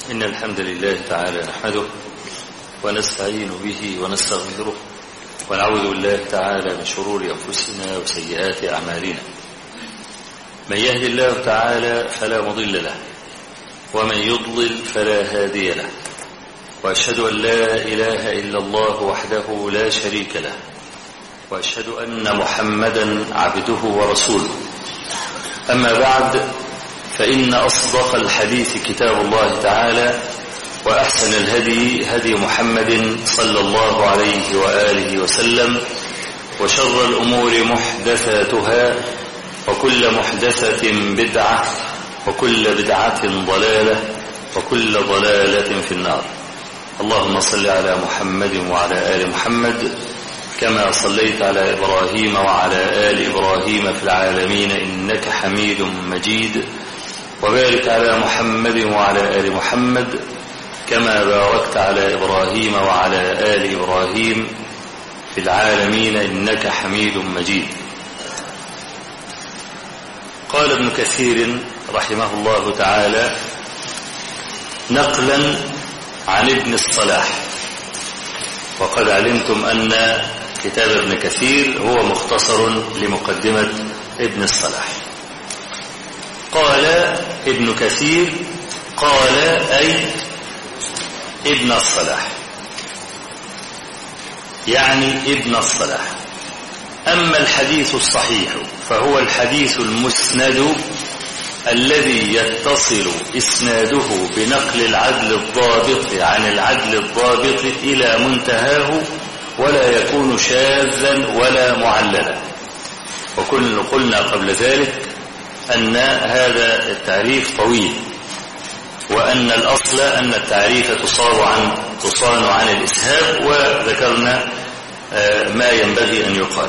إن الحمد لله تعالى نحمده ونستعين به ونستغفره ونعوذ بالله تعالى من شرور أنفسنا وسيئات أعمالنا من يهد الله تعالى فلا مضل له ومن يضلل فلا هادي له وأشهد أن لا إله إلا الله وحده لا شريك له وأشهد أن محمدا عبده ورسوله أما بعد فإن أصدق الحديث كتاب الله تعالى وأحسن الهدي هدي محمد صلى الله عليه وآله وسلم وشر الأمور محدثاتها وكل محدثة بدعة وكل بدعة ضلالة وكل ضلالة في النار اللهم صل على محمد وعلى آل محمد كما صليت على إبراهيم وعلى آل إبراهيم في العالمين إنك حميد مجيد وبارك على محمد وعلى آل محمد كما باركت على إبراهيم وعلى آل إبراهيم في العالمين إنك حميد مجيد قال ابن كثير رحمه الله تعالى نقلا عن ابن الصلاح وقد علمتم أن كتاب ابن كثير هو مختصر لمقدمة ابن الصلاح قال ابن كثير قال أي ابن الصلاح يعني ابن الصلاح أما الحديث الصحيح فهو الحديث المسند الذي يتصل إسناده بنقل العدل الضابط عن العدل الضابط إلى منتهاه ولا يكون شاذا ولا معللا وكل قلنا قبل ذلك أن هذا التعريف طويل وأن الأصل أن التعريف تصار عن تصان عن الإسهاب وذكرنا ما ينبغي أن يقال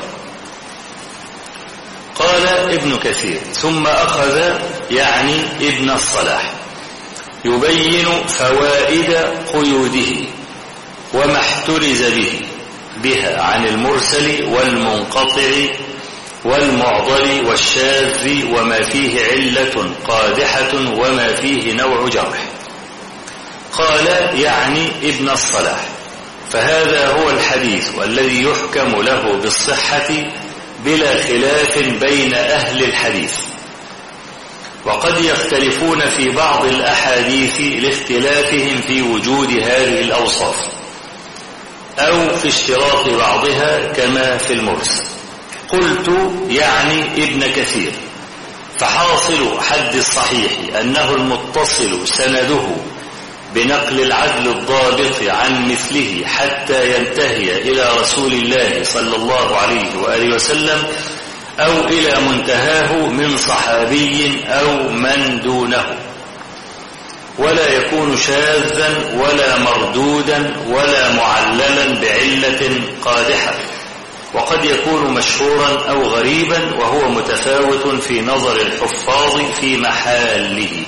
قال ابن كثير ثم أخذ يعني ابن الصلاح يبين فوائد قيوده وما احترز به بها عن المرسل والمنقطع والمعضل والشاذ وما فيه علة قادحة وما فيه نوع جرح قال يعني ابن الصلاح فهذا هو الحديث الذي يحكم له بالصحة بلا خلاف بين أهل الحديث وقد يختلفون في بعض الأحاديث لاختلافهم في وجود هذه الأوصاف أو في اشتراط بعضها كما في المرسل قلت يعني ابن كثير فحاصل حد الصحيح أنه المتصل سنده بنقل العدل الضابط عن مثله حتى ينتهي إلى رسول الله صلى الله عليه وآله وسلم أو إلى منتهاه من صحابي أو من دونه ولا يكون شاذا ولا مردودا ولا معللا بعلة قادحة وقد يكون مشهورا أو غريبا وهو متفاوت في نظر الحفاظ في محاله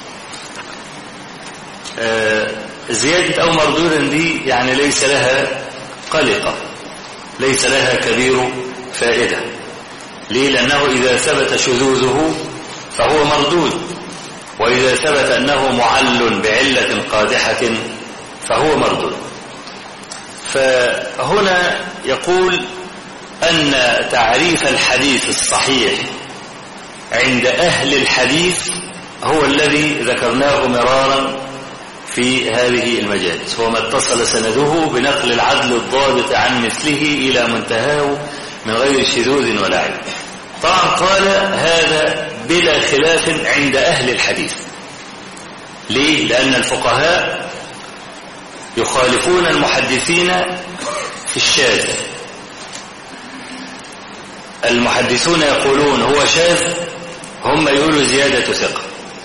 آه زيادة أو مردودا دي يعني ليس لها قلقة ليس لها كبير فائدة ليه لأنه إذا ثبت شذوذه فهو مردود وإذا ثبت أنه معل بعلة قادحة فهو مردود فهنا يقول أن تعريف الحديث الصحيح عند أهل الحديث هو الذي ذكرناه مرارا في هذه المجالس هو ما اتصل سنده بنقل العدل الضابط عن مثله إلى منتهاه من غير شذوذ ولا عيب طبعا قال هذا بلا خلاف عند أهل الحديث ليه؟ لأن الفقهاء يخالفون المحدثين في الشاذ المحدثون يقولون هو شاذ هم يقولوا زيادة ثقة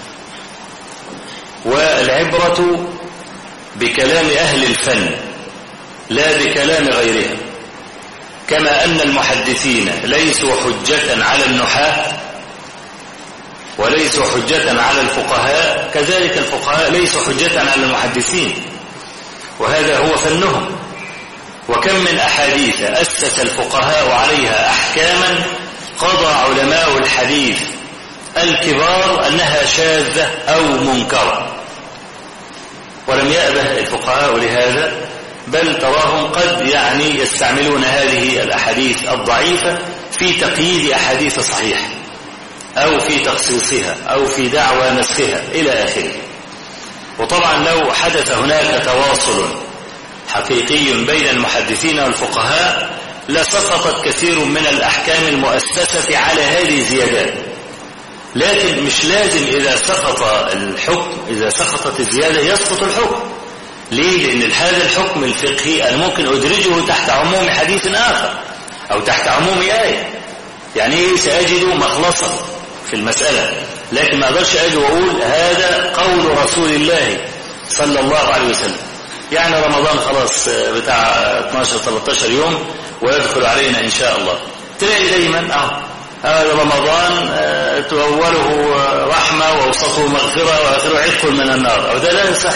والعبرة بكلام أهل الفن لا بكلام غيرهم كما أن المحدثين ليسوا حجة على النحاة وليسوا حجة على الفقهاء كذلك الفقهاء ليسوا حجة على المحدثين وهذا هو فنهم وكم من أحاديث أسس الفقهاء عليها أحكاما قضى علماء الحديث الكبار أنها شاذة أو منكرة ولم يأبه الفقهاء لهذا بل تراهم قد يعني يستعملون هذه الأحاديث الضعيفة في تقييد أحاديث صحيحة أو في تخصيصها أو في دعوى نسخها إلى آخره وطبعا لو حدث هناك تواصل حقيقي بين المحدثين والفقهاء لسقطت كثير من الأحكام المؤسسة على هذه الزيادات لكن مش لازم إذا سقط الحكم إذا سقطت الزيادة يسقط الحكم ليه؟ لأن هذا الحكم الفقهي أنا ممكن أدرجه تحت عموم حديث آخر أو تحت عموم آية يعني إيه سأجد مخلصا في المسألة لكن ما أقدرش أجي وأقول هذا قول رسول الله صلى الله عليه وسلم يعني رمضان خلاص بتاع 12-13 يوم ويدخل علينا إن شاء الله تلاقي دايما أهو هذا رمضان أوله رحمة وأوسطه مغفرة وآخره عتق من النار أو ده لا يصح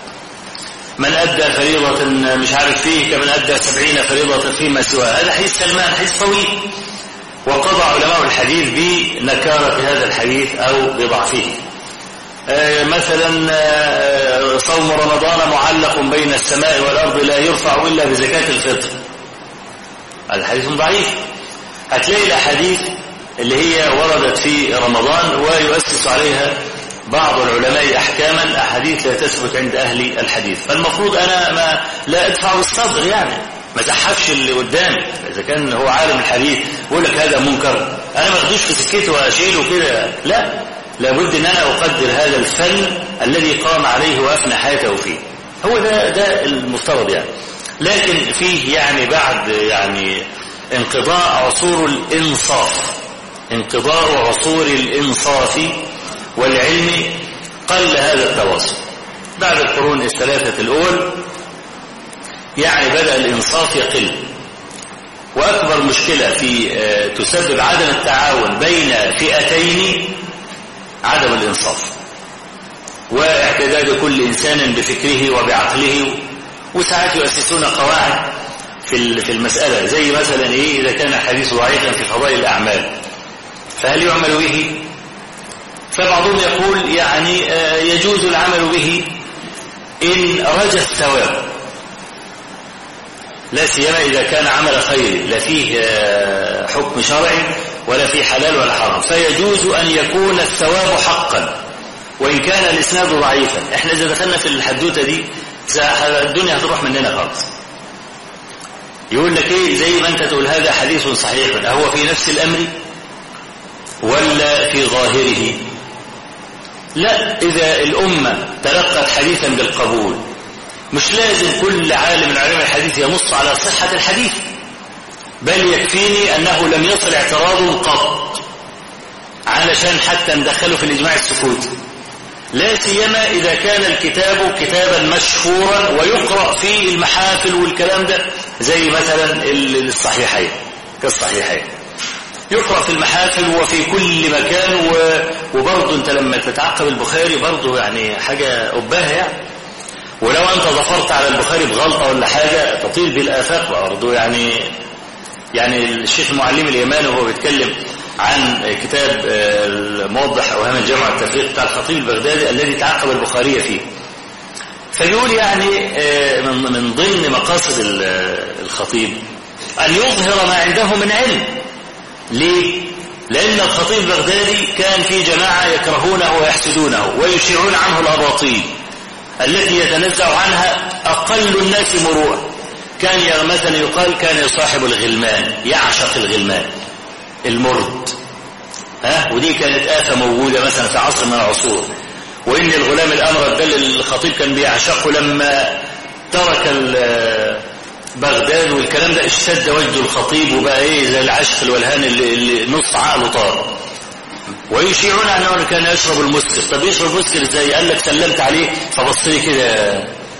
من أدى فريضة مش عارف فيه كمن أدى سبعين فريضة فيما سواه هذا حديث سلمان حديث طويل وقضى علماء الحديث بنكارة هذا الحديث أو بضعفه آه مثلا آه صوم رمضان معلق بين السماء والأرض لا يرفع إلا بزكاة الفطر الحديث ضعيف هتلاقي الأحاديث اللي هي وردت في رمضان ويؤسس عليها بعض العلماء أحكاما أحاديث لا تثبت عند أهل الحديث فالمفروض أنا ما لا أدفع بالصدر يعني ما تحفش اللي قدامي إذا كان هو عالم الحديث يقول لك هذا منكر أنا ما أخدوش في سكته وأشيله كده لا لابد أن أنا أقدر هذا الفن الذي قام عليه وأفنى حياته فيه هو ده ده المفترض يعني لكن فيه يعني بعد يعني انقضاء عصور الإنصاف انقضاء عصور الإنصاف والعلم قل هذا التواصل بعد القرون الثلاثة الأول يعني بدأ الإنصاف يقل وأكبر مشكلة في تسبب عدم التعاون بين فئتين عدم الإنصاف واعتداد كل إنسان بفكره وبعقله وساعات يؤسسون قواعد في في المسألة زي مثلا إيه إذا كان حديث ضعيفا في فضائل الأعمال فهل يعمل به فبعضهم يقول يعني يجوز العمل به إن رجى الثواب لا سيما إذا كان عمل خير لا فيه حكم شرعي ولا فيه حلال ولا حرام فيجوز أن يكون الثواب حقا وإن كان الإسناد ضعيفا احنا إذا دخلنا في الحدوتة دي الدنيا هتروح مننا خالص يقول لك ايه زي ما انت تقول هذا حديث صحيح أهو في نفس الأمر ولا في ظاهره لا إذا الأمة تلقت حديثا بالقبول مش لازم كل عالم من علماء الحديث ينص على صحة الحديث بل يكفيني أنه لم يصل اعتراض قط علشان حتى ندخله في الإجماع السكوتي لا سيما إذا كان الكتاب كتابا مشهورا ويقرأ في المحافل والكلام ده زي مثلا الصحيحين كالصحيحين يقرأ في المحافل وفي كل مكان وبرضه انت لما تتعقب البخاري برضه يعني حاجة أباها يعني ولو أنت ظفرت على البخاري بغلطة ولا حاجة تطيل بالآفاق برضه يعني يعني الشيخ المعلم اليماني وهو بيتكلم عن كتاب الموضح أوهام الجمع التفريق بتاع الخطيب البغدادي الذي تعقب البخاري فيه فيقول يعني من ضمن مقاصد الخطيب أن يظهر ما عنده من علم ليه؟ لأن الخطيب البغدادي كان في جماعة يكرهونه ويحسدونه ويشيعون عنه الأباطيل التي يتنزع عنها أقل الناس مروءة كان مثلا يقال كان يصاحب الغلمان يعشق الغلمان المرد ها ودي كانت آفة موجودة مثلا في عصر من العصور وإن الغلام الأمرد ده الخطيب كان بيعشقه لما ترك بغداد والكلام ده اشتد وجد الخطيب وبقى ايه زي العشق الولهان اللي, اللي نص عقله طار ويشيعون انه كان يشرب المسكر طب يشرب المسكر ازاي قال لك سلمت عليه فبص لي كده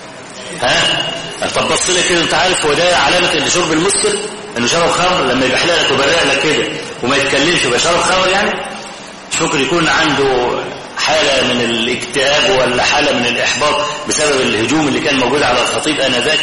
ها طب بص لي كده انت عارف هو ده علامه اللي شرب المسكر انه شرب خمر لما يبحلق لك ويبرق لك كده وما يتكلمش يبقى شرب خمر يعني مش ممكن يكون عنده حالة من الاكتئاب ولا حالة من الإحباط بسبب الهجوم اللي كان موجود على الخطيب آنذاك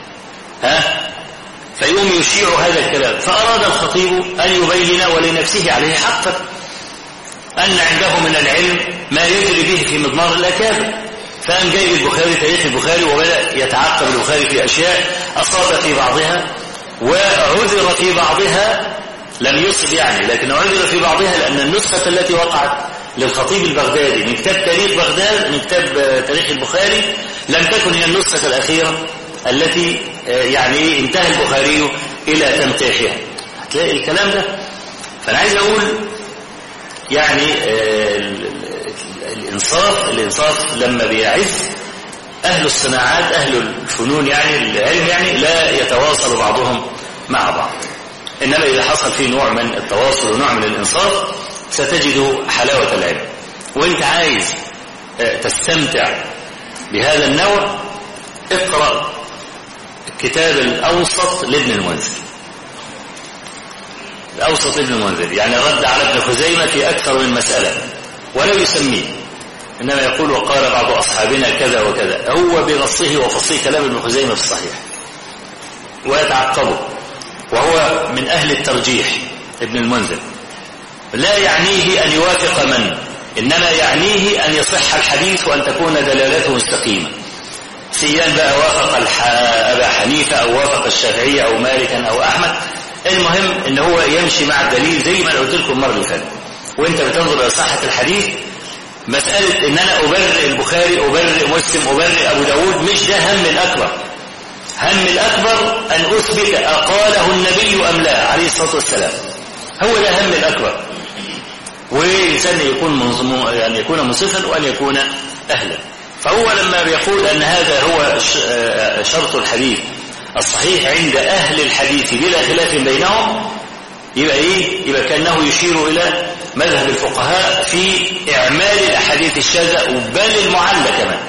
ها فيقوم يشيع هذا الكلام فأراد الخطيب أن يبين ولنفسه عليه حقا أن عنده من العلم ما يجري به في مضمار الأكابر فقام جايب البخاري تاريخ البخاري وبدأ يتعقب البخاري في أشياء أصاب في بعضها وعذر في بعضها لم يصب يعني لكن عذر في بعضها لأن النسخة التي وقعت للخطيب البغدادي من كتاب تاريخ بغداد من كتاب تاريخ البخاري لم تكن هي النسخة الأخيرة التي يعني انتهى البخاري إلى تنقيحها هتلاقي الكلام ده فأنا عايز أقول يعني الإنصاف الإنصاف لما بيعز أهل الصناعات أهل الفنون يعني العلم يعني لا يتواصل بعضهم مع بعض إنما إذا حصل فيه نوع من التواصل ونوع من الإنصاف ستجد حلاوة العلم وانت عايز تستمتع بهذا النوع اقرأ الكتاب الأوسط لابن المنذر الأوسط لابن المنذر يعني رد على ابن خزيمة في أكثر من مسألة ولا يسميه إنما يقول وقال بعض أصحابنا كذا وكذا هو بنصه وفصيه كلام ابن خزيمة في الصحيح ويتعقبه وهو من أهل الترجيح ابن المنذر لا يعنيه أن يوافق من إنما يعنيه أن يصح الحديث وأن تكون دلالته مستقيمة سيان بقى وافق أبا حنيفة أو وافق الشافعية أو مالكا أو أحمد المهم ان هو يمشي مع الدليل زي ما قلت لكم المره اللي فاتت وانت بتنظر الى صحه الحديث مساله ان انا ابرئ البخاري ابرئ مسلم ابرئ ابو داود مش ده هم الاكبر هم الاكبر ان اثبت اقاله النبي ام لا عليه الصلاه والسلام هو ده هم الاكبر وإنسان يكون منظم يعني يكون منصفا وأن يكون أهلا فهو لما بيقول أن هذا هو شرط الحديث الصحيح عند أهل الحديث بلا خلاف بينهم يبقى إيه؟ يبقى كأنه يشير إلى مذهب الفقهاء في إعمال الأحاديث الشاذة بل المعلة كمان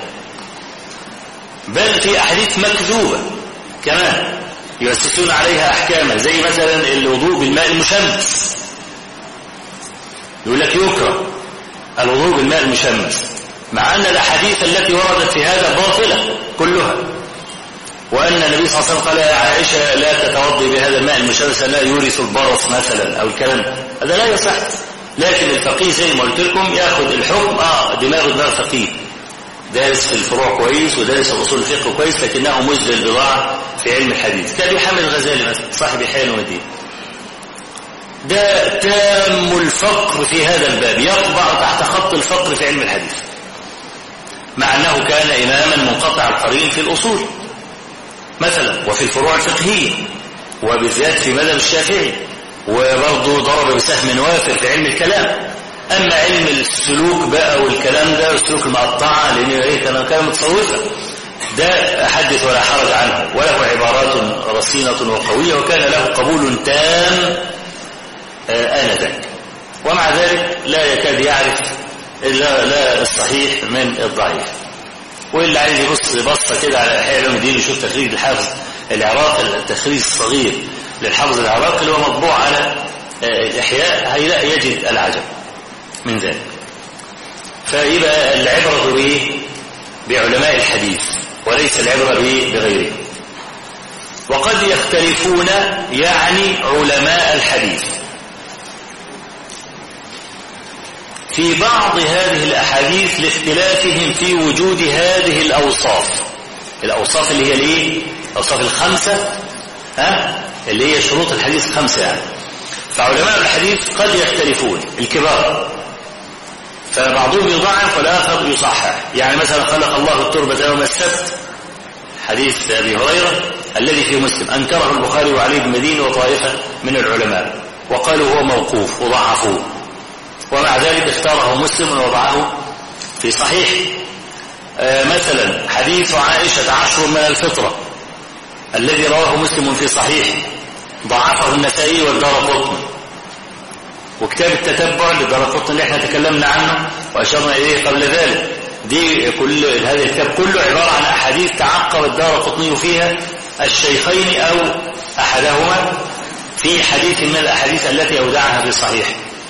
بل في أحاديث مكذوبة كمان يؤسسون عليها أحكاما زي مثلا الوضوء بالماء المشمس يقول لك يكره الوضوء بالماء المشمس مع أن الأحاديث التي وردت في هذا باطلة كلها وأن النبي صلى الله عليه وسلم قال يا عائشة لا تتوضي بهذا الماء المشمس لا يورث البرص مثلا أو الكلام هذا لا يصح لكن الفقيه زي ما قلت لكم ياخذ الحكم اه دماغه دماغ فقيه دارس في الفروع كويس ودارس في اصول الفقه كويس لكنه مجد البضاعه في علم الحديث كابي حامد الغزالي مثلا صاحب حيل ودين ده تام الفقر في هذا الباب يطبع تحت خط الفقر في علم الحديث مع انه كان اماما منقطع القرين في الاصول مثلا وفي الفروع الفقهيه وبالذات في مذهب الشافعي وبرضه ضرب بسهم وافر في علم الكلام اما علم السلوك بقى والكلام ده والسلوك المقطعه لان ايه كان كان متصوفه ده حدث ولا حرج عنه وله عبارات رصينه وقويه وكان له قبول تام آنذاك ومع ذلك لا يكاد يعرف إلا لا الصحيح من الضعيف واللي عايز يبص بصه كده على احياء علوم الدين يشوف تخريج الحافظ العراقي التخريج الصغير للحافظ العراقي اللي هو مطبوع على الاحياء هيلاقي يجد العجب من ذلك فيبقى العبره بايه؟ بعلماء الحديث وليس العبره بايه؟ بغيره وقد يختلفون يعني علماء الحديث في بعض هذه الأحاديث لاختلافهم في وجود هذه الأوصاف الأوصاف اللي هي الايه الأوصاف الخمسة ها اللي هي شروط الحديث خمسة يعني فعلماء الحديث قد يختلفون الكبار فبعضهم يضعف والآخر يصحح يعني مثلا خلق الله التربة يوم السبت حديث أبي هريرة الذي في مسلم أنكره البخاري وعلي بن مدين وطائفة من العلماء وقالوا هو موقوف وضعفوه ومع ذلك اختاره مسلم ووضعه في صحيح آه مثلا حديث عائشة عشر من الفطرة الذي رواه مسلم في صحيح ضعفه النسائي والدار قطن وكتاب التتبع للدار قطن اللي احنا تكلمنا عنه وأشرنا إليه قبل ذلك دي كل هذا الكتاب كله عبارة عن أحاديث تعقب الدار قطني فيها الشيخين أو أحدهما في حديث من الأحاديث التي أودعها في صحيح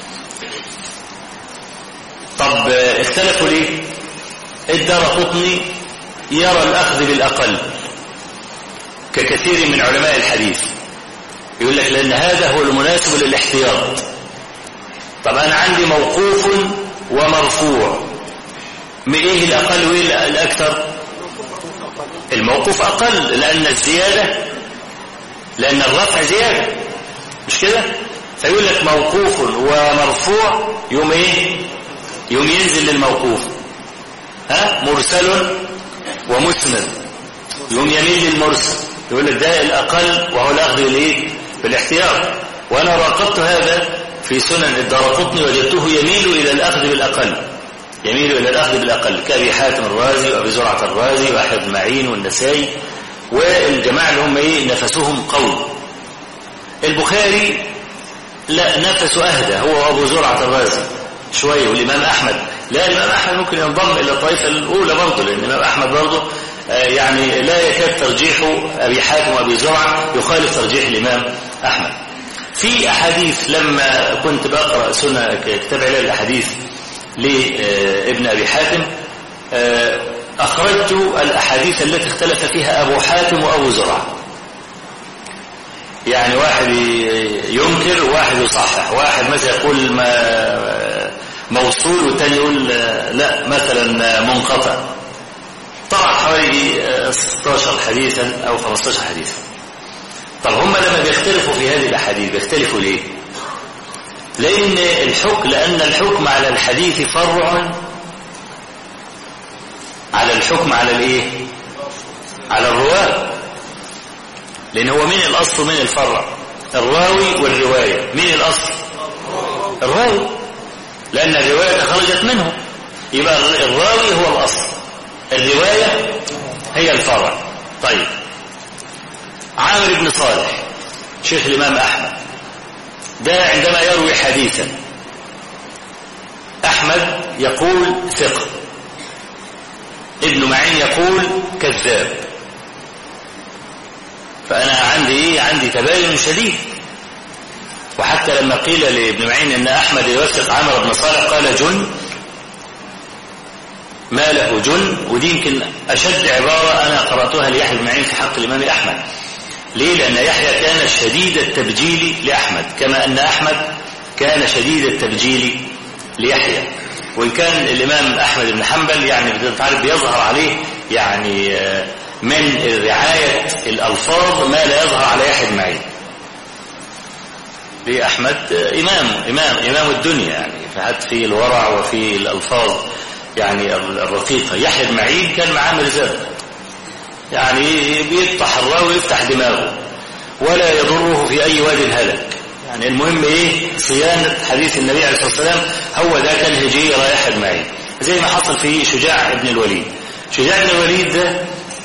طب اختلفوا ليه الدار قطني يرى الأخذ بالأقل ككثير من علماء الحديث يقول لك لأن هذا هو المناسب للاحتياط طب أنا عندي موقوف ومرفوع ايه الاقل وايه الاكثر الموقوف اقل لان الزياده لان الرفع زياده مش كده فيقول لك موقوف ومرفوع يوم ايه يوم ينزل للموقوف ها مرسل ومسند يوم يميل للمرسل يقول لك ده الاقل وهو الاخذ بالايه بالاحتياط وانا راقبت هذا في سنن الدارقطني وجدته يميل الى الاخذ بالاقل يميل الى الاخذ بالاقل كابي حاتم الرازي وابي زرعه الرازي واحمد معين والنسائي والجماعه اللي هم ايه نفسهم قوي البخاري لا نفسه اهدى هو وابو زرعه الرازي شويه والامام احمد لا الامام احمد ممكن ينضم الى الطائفه الاولى برضه لان الامام احمد برضه يعني لا يكاد ترجيح ابي حاتم وابي زرعه يخالف ترجيح الامام احمد في احاديث لما كنت بقرا سنه كتاب علل الاحاديث لابن ابي حاتم اخرجت الاحاديث التي اختلف فيها ابو حاتم وابو زرعه يعني واحد ينكر وواحد يصحح واحد مثلا يقول ما موصول والتاني يقول لا مثلا منقطع طبعا حوالي 16 حديثا او 15 حديثا طب هم لما بيختلفوا في هذه الاحاديث بيختلفوا ليه لان الحكم لان الحكم على الحديث فرع على الحكم على الايه على الرواه لان هو مين الاصل ومين الفرع الراوي والروايه مين الاصل الراوي لان الروايه خرجت منه يبقى الراوي هو الاصل الروايه هي الفرع طيب عامر بن صالح شيخ الامام احمد ده عندما يروي حديثا احمد يقول ثقه ابن معين يقول كذاب فأنا عندي إيه؟ عندي تباين شديد وحتى لما قيل لابن معين أن أحمد يوثق عمرو بن صالح قال جن ما له جن ودي يمكن أشد عبارة أنا قرأتها ليحيى بن معين في حق الإمام أحمد ليه؟ لأن يحيى كان شديد التبجيل لأحمد كما أن أحمد كان شديد التبجيل ليحيى وإن كان الإمام أحمد بن حنبل يعني تعرف بيظهر عليه يعني من رعاية الألفاظ ما لا يظهر على يحيى بن معين لأحمد إمام إمام إمام الدنيا يعني فحتى في الورع وفي الألفاظ يعني الرقيقة يحيى بن معين كان معاه مرزاب يعني بيفتح الراوي ويفتح دماغه ولا يضره في أي واد هلك يعني المهم إيه صيانة حديث النبي عليه الصلاة والسلام هو ده كان هجي رايح بن معين زي ما حصل في شجاع بن الوليد شجاع بن الوليد ده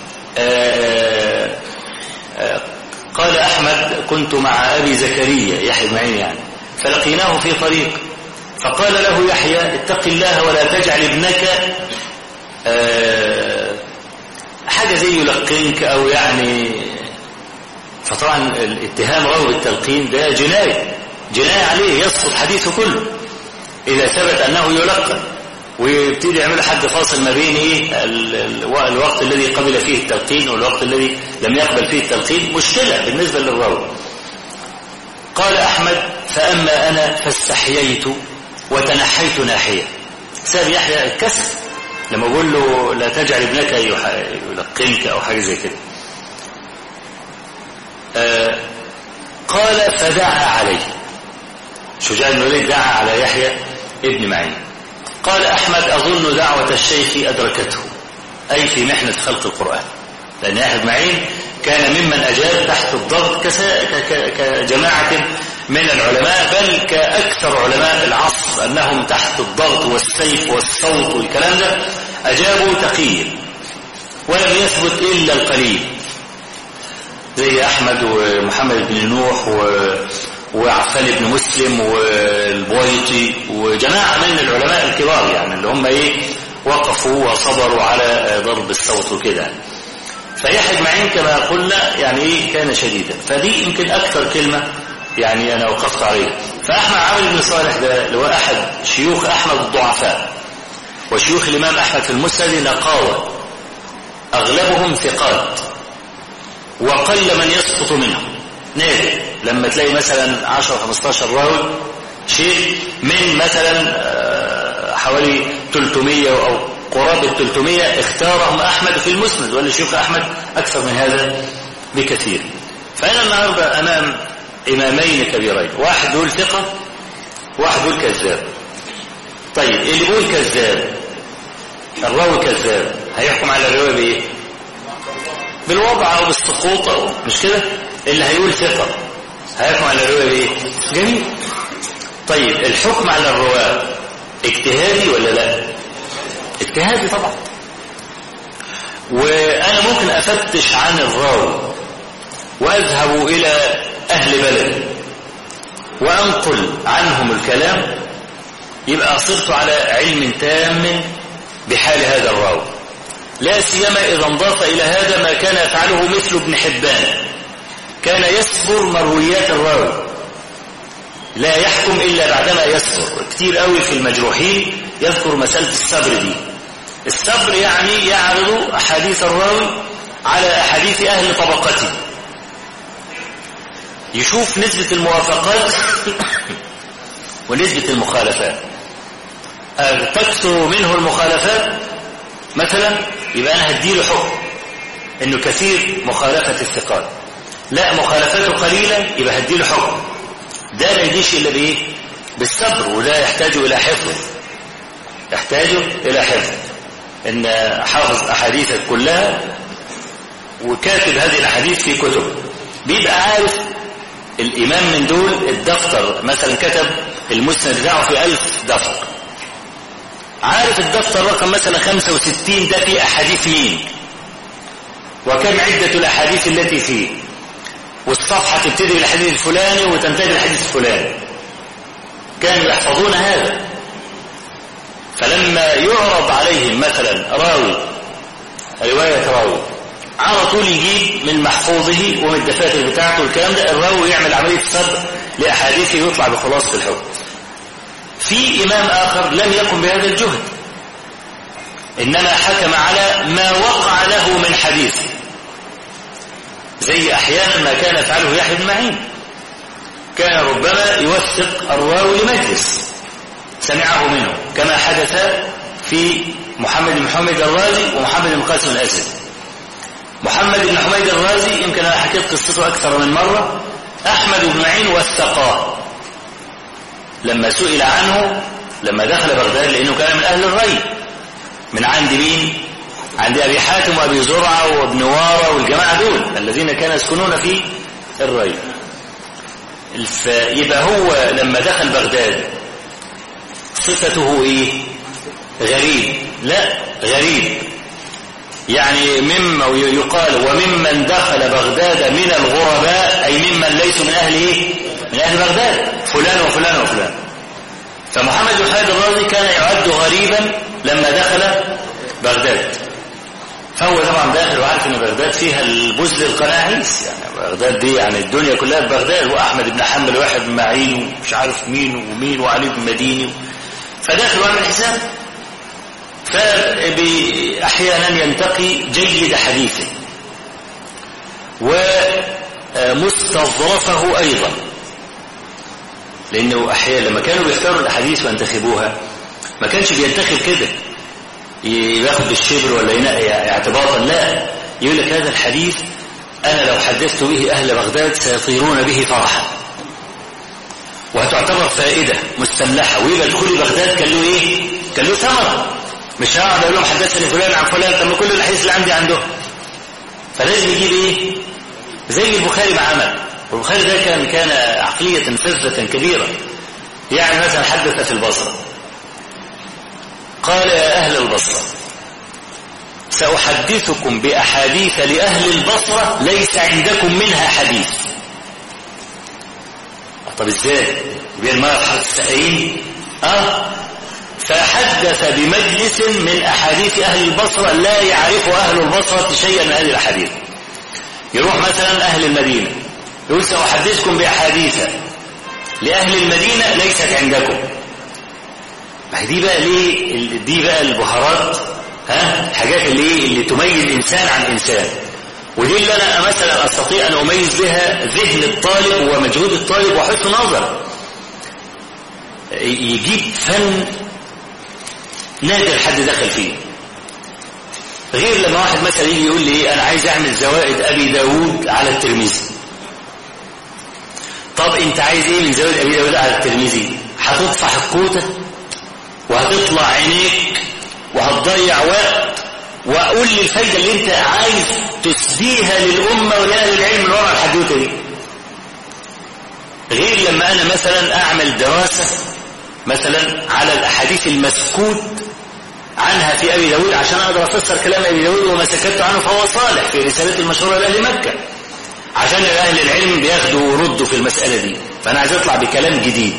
آآ آآ قال أحمد كنت مع أبي زكريا يحيى بن معين يعني فلقيناه في طريق فقال له يحيى اتق الله ولا تجعل ابنك حاجة زي يلقنك أو يعني فطبعا الاتهام راوي بالتلقين ده جناية جناية عليه يسقط حديثه كله إذا ثبت أنه يلقن ويبتدي يعمل حد فاصل ما بين ايه الوقت الذي قبل فيه التلقين والوقت الذي لم يقبل فيه التلقين مشكلة بالنسبة للراوي قال أحمد فأما أنا فاستحييت وتنحيت ناحية ساب يحيى الكسر لما أقول له لا تجعل ابنك يلقنك أو حاجة زي كده آه قال فدعا عليه شجاع بن وليد دعا على يحيى ابن معين قال أحمد أظن دعوة الشيخ أدركته أي في محنة خلق القرآن لأن يحيى بن معين كان ممن أجاب تحت الضغط كجماعة من العلماء بل كأكثر علماء العصر أنهم تحت الضغط والسيف والصوت والكلام ده أجابوا تقيا ولم يثبت إلا القليل زي أحمد ومحمد بن نوح و... وعفان بن مسلم والبويطي وجماعة من العلماء الكبار يعني اللي هم ايه وقفوا وصبروا على ضرب الصوت وكده فيحيى بن معين كما قلنا يعني ايه كان شديدا فدي يمكن اكثر كلمة يعني انا وقفت عليها فاحمد عامر بن صالح ده اللي هو احد شيوخ احمد الضعفاء وشيوخ الامام احمد في المسند نقاوة اغلبهم ثقات وقل من يسقط منهم نادر لما تلاقي مثلا 10 15 راوي شيء من مثلا حوالي 300 او قرابة 300 اختارهم أحمد في المسند ولا شيخ أحمد أكثر من هذا بكثير فأنا النهاردة أمام إمامين كبيرين واحد يقول ثقة واحد يقول كذاب طيب اللي يقول كذاب الراوي كذاب هيحكم على الرواية بإيه بالوضع أو بالسقوط أو مش كده اللي هيقول ثقة هيحكم على الرواية بإيه جميل طيب الحكم على الرواة اجتهادي ولا لا اجتهادي طبعا وأنا ممكن أفتش عن الراوي وأذهب إلى أهل بلد وأنقل عنهم الكلام يبقى صرت على علم تام بحال هذا الراوي لا سيما إذا انضاف إلى هذا ما كان يفعله مثل ابن حبان كان يصبر مرويات الراوي لا يحكم إلا بعدما يصبر كتير قوي في المجروحين يذكر مسألة الصبر دي الصبر يعني يعرض أحاديث الراوي على أحاديث أهل طبقته يشوف نسبة الموافقات ونسبة المخالفات تكثر منه المخالفات مثلا يبقى أنا هديله حكم إنه كثير مخالفة الثقات لا مخالفته قليلة يبقى هديله حكم ده ما يجيش إلا بإيه بالصبر وده يحتاج إلى حفظ يحتاج إلى حفظ إن حافظ أحاديثك كلها وكاتب هذه الأحاديث في كتب بيبقى عارف الإمام من دول الدفتر مثلا كتب المسند بتاعه في ألف دفتر عارف الدفتر رقم مثلا 65 ده في أحاديث مين وكم عدة الأحاديث التي فيه والصفحة تبتدي بالحديث الفلاني وتنتهي بالحديث الفلاني كانوا يحفظون هذا فلما يعرض عليهم مثلا راوي رواية راوي على طول يجيب من محفوظه ومن الدفاتر بتاعته والكلام ده الراوي يعمل عملية صدق لأحاديثه ويطلع بخلاصة الحكم في إمام آخر لم يقم بهذا الجهد إنما حكم على ما وقع له من حديث زي أحيانا ما كان يفعله يحيى بن معين كان ربما يوثق الراوي لمجلس سمعه منه كما حدث في محمد بن حميد الرازي ومحمد بن قاسم الأسد محمد بن حميد الرازي يمكن أنا حكيت قصته أكثر من مرة أحمد بن معين وثقاه لما سئل عنه لما دخل بغداد لأنه كان من أهل الري من عند مين عند أبي حاتم وأبي زرعة وابن وارة والجماعة دول الذين كانوا يسكنون في الري يبقى هو لما دخل بغداد صفته ايه غريب لا غريب يعني مما يقال وممن دخل بغداد من الغرباء أي ممن ليسوا من أهل إيه؟ من أهل بغداد فلان وفلان وفلان فمحمد بن خالد الرازي كان يعد غريبا لما دخل بغداد فهو طبعا داخل وعارف ان بغداد فيها البزل القناعيس يعني بغداد دي يعني الدنيا كلها في بغداد واحمد بن حنبل واحد بن معين ومش عارف مين ومين وعلي بن مديني فداخل وعامل حساب فأحيانا ينتقي جيد حديثه ومستظرفه أيضا لأنه أحيانا لما كانوا بيختاروا الأحاديث وينتخبوها ما كانش بينتخب كده ياخد بالشبر ولا ينقي اعتباطا لا يقول لك هذا الحديث أنا لو حدثت به أهل بغداد سيطيرون به فرحا وهتعتبر فائدة مستملحة ويبقى دخول بغداد كان له إيه؟ كان له ثمرة مش هقعد أقول لهم حدثني فلان عن فلان طب كل الأحاديث اللي عندي عنده فلازم يجيب إيه؟ زي البخاري ما عمل والبخاري ده كان كان عقلية فزة كبيرة يعني مثلا حدث في البصرة قال يا أهل البصرة سأحدثكم بأحاديث لأهل البصرة ليس عندكم منها حديث طب ازاي بين ما السائلين اه فحدث بمجلس من أحاديث أهل البصرة لا يعرف أهل البصرة شيئا من هذه الأحاديث يروح مثلا أهل المدينة يقول سأحدثكم بأحاديث لأهل المدينة ليست عندكم ما دي بقى ليه دي بقى البهارات ها حاجات اللي اللي تميز الإنسان عن إنسان ودي اللي أنا مثلا أستطيع أن أميز بها ذهن الطالب ومجهود الطالب وحسن نظر يجيب فن نادر حد دخل فيه غير لما واحد مثلا يجي يقول لي انا عايز اعمل زوائد ابي داود على الترمذي طب انت عايز ايه من زوائد ابي داود على الترمذي هتطفح الكوته وهتطلع عينيك وهتضيع وقت واقول لي الفايده اللي انت عايز تسديها للامه ولاهل العلم من وراء الحدوته دي غير لما انا مثلا اعمل دراسه مثلا على الاحاديث المسكوت عنها في ابي داود عشان اقدر افسر كلام ابي داود وما سكت عنه فهو صالح في رسالته المشهوره لاهل مكه عشان اهل العلم بياخدوا ويردوا في المساله دي فانا عايز اطلع بكلام جديد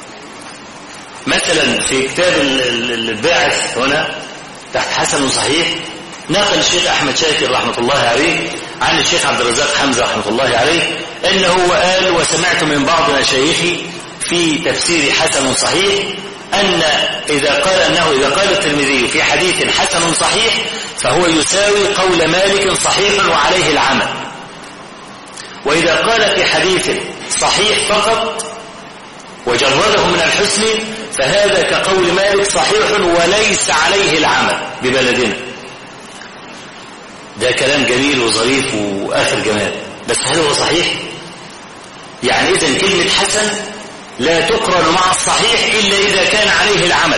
مثلا في كتاب الباعث هنا تحت حسن صحيح نقل الشيخ أحمد شاكر رحمة الله عليه عن الشيخ عبد الرزاق حمزة رحمة الله عليه أنه قال وسمعت من بعض مشايخي في تفسير حسن صحيح أن إذا قال أنه إذا قال الترمذي في حديث حسن صحيح فهو يساوي قول مالك صحيح وعليه العمل وإذا قال في حديث صحيح فقط وجرده من الحسن فهذا كقول مالك صحيح وليس عليه العمل ببلدنا ده كلام جميل وظريف وآخر جمال بس هل هو صحيح؟ يعني إذا كلمة حسن لا تقرن مع الصحيح إلا إذا كان عليه العمل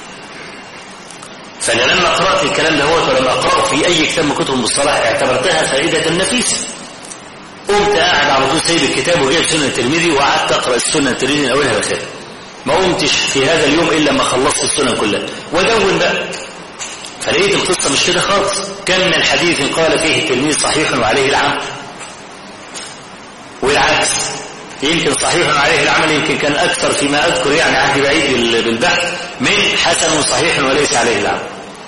فأنا لما قرأت الكلام ده هو ولما أقرأه في أي كتاب من كتب المصطلح اعتبرتها فائدة نفيسة قمت قاعد على طول سايب الكتاب وجايب سنة الترمذي وقعدت أقرأ السنة الترمذي من أولها لآخرها ما قمتش في هذا اليوم إلا لما خلصت السنن كلها ودون بقى فلقيت القصة مش كده خالص كم من حديث قال فيه التلميذ صحيح وعليه العمل والعكس يمكن صحيح وعليه العمل يمكن كان أكثر فيما أذكر يعني عهد بعيد بالبحث من حسن صحيح وليس عليه العمل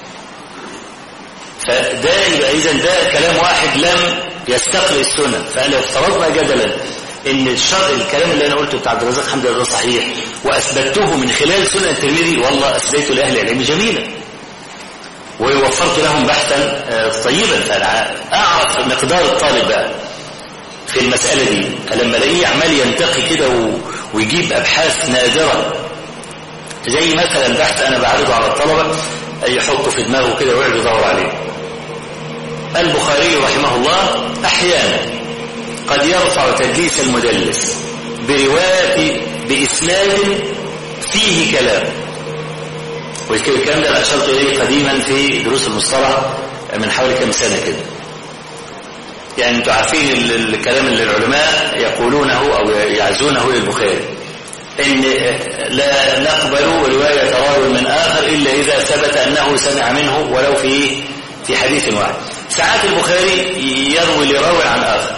فده يبقى إذا ده كلام واحد لم يستقل السنن فلو افترضنا جدلا ان الشر الكلام اللي انا قلته بتاع عبد الرزاق حمد ده صحيح واثبته من خلال سنن الترمذي والله اثبته لاهل العلم جميلا ووفرت لهم بحثا طيبا فانا اعرف مقدار الطالب بقى في المسألة دي لما الاقيه عمال ينتقي كده ويجيب ابحاث نادرة زي مثلا بحث انا بعرضه على الطلبة يحطه في دماغه كده ويقعد يدور عليه البخاري رحمه الله احيانا قد يرفع تدليس المدلس برواية بإسناد فيه كلام والكلام ده أشرت إليه قديما في دروس المصطلح من حوالي كم سنة كده يعني انتوا عارفين الكلام اللي العلماء يقولونه أو يعزونه للبخاري إن لا نقبل رواية راوي من آخر إلا إذا ثبت أنه سمع منه ولو في في حديث واحد ساعات البخاري يروي لراوي عن آخر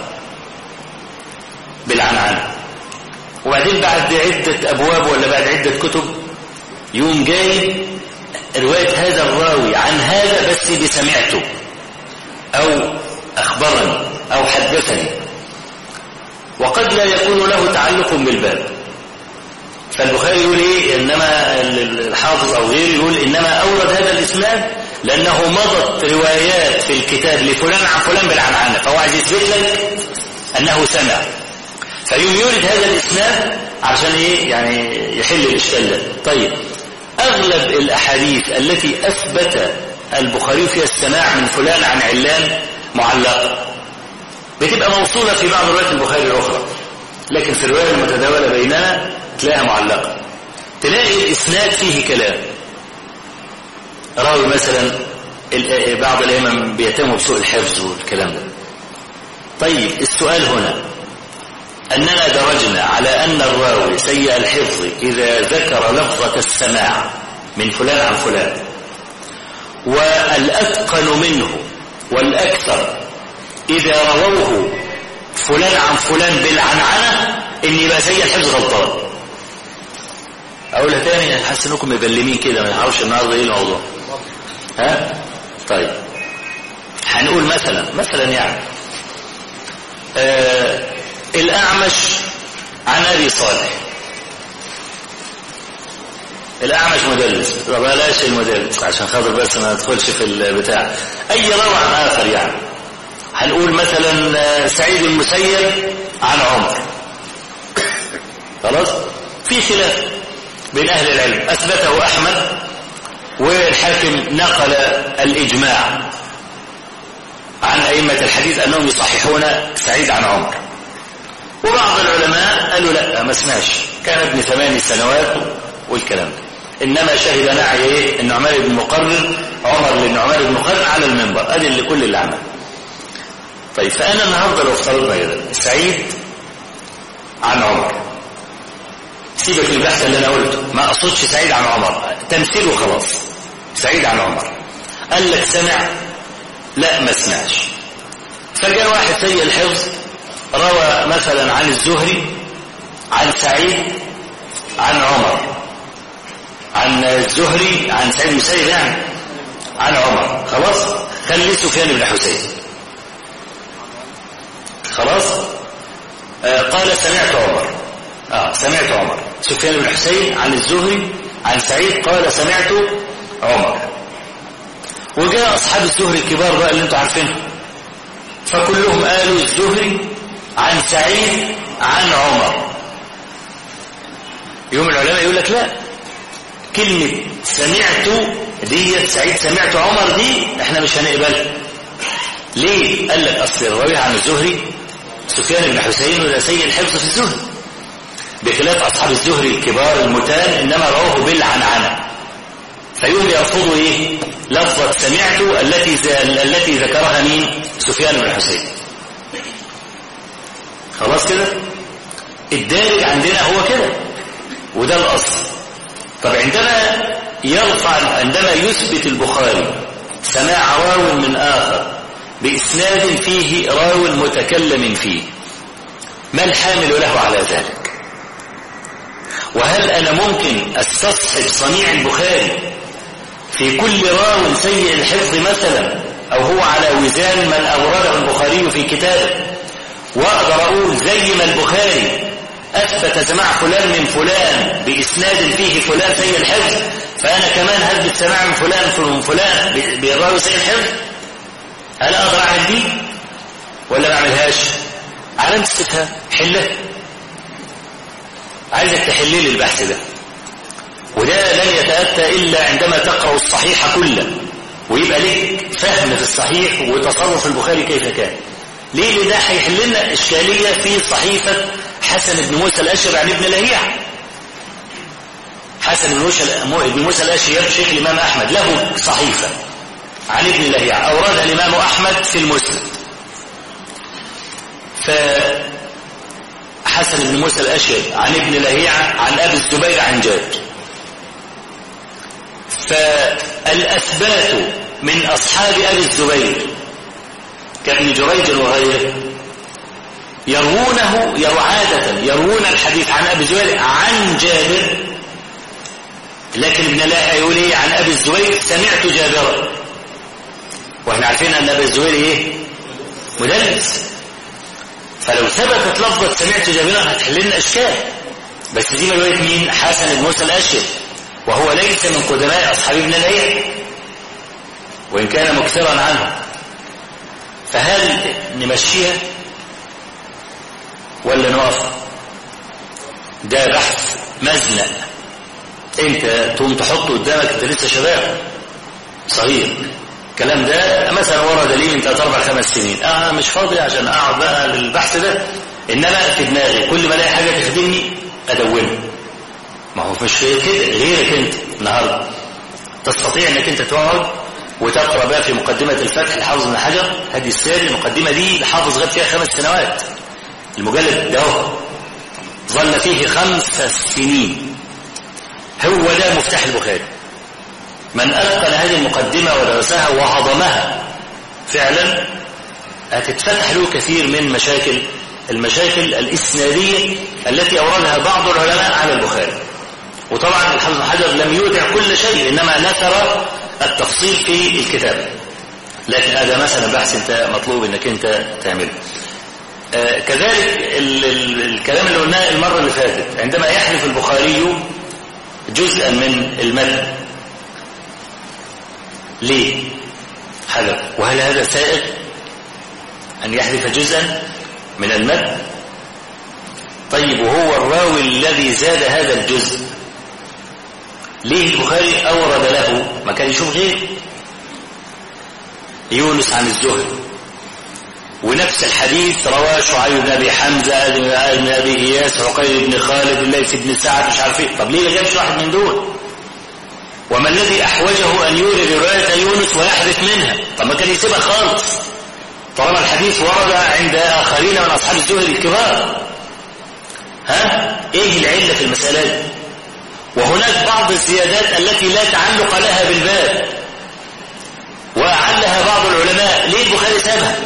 بالعنعنة وبعدين بعد عدة أبواب ولا بعد عدة كتب يوم جاي رواية هذا الراوي عن هذا بس بسمعته أو أخبرني أو حدثني وقد لا يكون له تعلق بالباب فالبخاري يقول إيه إنما الحافظ أو غيره يقول إنما أورد هذا الإسناد لأنه مضت روايات في الكتاب لفلان عن فلان بالعنعنة فهو عايز يثبت لك أنه سمع فيوم يورد هذا الإسناد عشان إيه يعني يحل الإشكال ده طيب أغلب الأحاديث التي أثبت البخاري فيها السماع من فلان عن علان معلقة بتبقى موصولة في بعض روايات البخاري الأخرى لكن في الرواية المتداولة بيننا تلاقيها معلقة تلاقي الإسناد فيه كلام راوي مثلا بعض الأئمة بيهتموا بسوء الحفظ والكلام ده طيب السؤال هنا أننا درجنا على أن الراوي سيء الحفظ إذا ذكر لفظة السماع من فلان عن فلان والأتقن منه والأكثر إذا رووه فلان عن فلان بالعنعنة إن يبقى سيء الحفظ غلطان أقولها تاني حاسس إنكم مبلمين كده ما نعرفش النهارده إيه الموضوع ها طيب هنقول مثلا مثلا يعني آه الأعمش عن أبي صالح الأعمش مدلس بلاش المدلس عشان خاطر بس ما ندخلش في البتاع أي روى عن آخر يعني هنقول مثلا سعيد المسيب عن عمر خلاص في خلاف بين أهل العلم أثبته أحمد والحاكم نقل الإجماع عن أئمة الحديث أنهم يصححون سعيد عن عمر وبعض العلماء قالوا لا ما اسمعش كان ابن ثماني سنوات والكلام ده إنما شهد معي إيه النعمان بن مقرر عمر للنعمان بن مقرر على المنبر أدي اللي كل اللي عمل طيب فأنا النهاردة لو افترضنا كده سعيد عن عمر سيبك من البحث اللي أنا قلته ما أقصدش سعيد عن عمر تمثيله خلاص سعيد عن عمر قال لك سمع لا ما سمعش فجاء واحد سيء الحفظ روى مثلا عن الزهري عن سعيد عن عمر عن الزهري عن سعيد المسيب يعني عن عمر خلاص خلي سفيان بن حسين خلاص آه قال سمعت عمر آه سمعت عمر سفيان بن حسين عن الزهري عن سعيد قال سمعت عمر وجاء أصحاب الزهري الكبار بقى اللي انتوا عارفينهم فكلهم قالوا الزهري عن سعيد عن عمر يوم العلماء يقول لك لا كلمة سمعت دي سعيد سمعت عمر دي احنا مش هنقبلها ليه قال لك اصل الراوي عن الزهري سفيان بن حسين ولا سيء الحفظ في الزهري بخلاف اصحاب الزهري الكبار المتان انما رواه بالعنعنه فيقوم يرفضوا ايه لفظة سمعت التي التي ذكرها مين سفيان بن حسين خلاص كده الدارج عندنا هو كده وده الاصل طب عندما يرفع عندما يثبت البخاري سماع راو من آخر بإسناد فيه راو متكلم فيه ما الحامل له على ذلك وهل أنا ممكن أستصحب صنيع البخاري في كل راو سيء الحفظ مثلا أو هو على وزان من أورده البخاري في كتابه وأقدر أقول زي ما البخاري أثبت سماع فلان من فلان بإسناد فيه فلان سيء الحفظ فأنا كمان هثبت سماع من فلان من فلان بالراوي سيء الحفظ هل أقدر أعمل دي ولا ما أعملهاش علامة استفهام حلها عايزك تحل لي البحث ده وده لن يتأتى إلا عندما تقرأ الصحيح كله ويبقى لك فهم في الصحيح وتصرف البخاري كيف كان ليه لأن ده هيحل لنا إشكالية في صحيفة حسن بن موسى الأشر عن ابن لهيع حسن بن موسى بن موسى الأشر شيخ الإمام أحمد له صحيفة عن ابن لهيع أوردها الإمام أحمد في المسند فحسن بن موسى الأشر عن ابن لهيع عن أبي الزبير عن جابر فالأثبات من أصحاب أبي الزبير كابن جريج وغيره يروونه يرو عادة يروون الحديث عن أبي الزبير عن جابر لكن ابن لا يقول ايه عن أبي الزبير سمعت جابرا واحنا عارفين أن أبي الزبير ايه مدلس فلو ثبتت لفظة سمعت جابرا هتحل لنا إشكال بس دي من رواية مين حسن بن موسى الأشهر وهو ليس من قدماء أصحاب ابن لهيع وإن كان مكثرا عنه فهل نمشيها ولا نقف ده بحث مزنق انت تقوم تحطه قدامك انت لسه شباب صغير الكلام ده مثلا ورا دليل انت اربع خمس سنين اه مش فاضي عشان اقعد بقى للبحث ده انما في دماغي كل ما الاقي حاجه تخدمني ادونها ما هو مش كده غيرك انت النهارده تستطيع انك انت تقعد وتقرا بقى في مقدمه الفتح لحافظ بن حجر هذه السير المقدمه دي لحافظ غاب فيها خمس سنوات المجلد ده هو ظل فيه خمس سنين هو ده مفتاح البخاري من أتقن هذه المقدمة ودرسها وهضمها فعلا هتتفتح له كثير من مشاكل المشاكل الإسنادية التي أوردها بعض العلماء على البخاري وطبعا الحافظ حجر لم يودع كل شيء إنما نثر التفصيل في الكتاب لكن هذا مثلا بحث انت مطلوب انك انت تعمله آه كذلك ال ال الكلام اللي قلناه المرة اللي فاتت عندما يحذف البخاري جزءا من المتن ليه حذف وهل هذا سائغ أن يحذف جزءا من المتن طيب وهو الراوي الذي زاد هذا الجزء ليه البخاري أورد له ما كان يشوف غير يونس عن الزهري ونفس الحديث رواه شعيب بن ابي حمزه بن ابي اياس عقيل بن خالد الليث بن سعد مش عارف ايه طب ليه ما جابش واحد من دول وما الذي احوجه ان يورد روايه يونس ويحذف منها طب ما كان يسيبها خالص طالما الحديث ورد عند اخرين من اصحاب الزهد الكبار ها ايه العله في المساله دي وهناك بعض الزيادات التي لا تعلق لها بالباب وأعلها بعض العلماء ليه البخاري سابها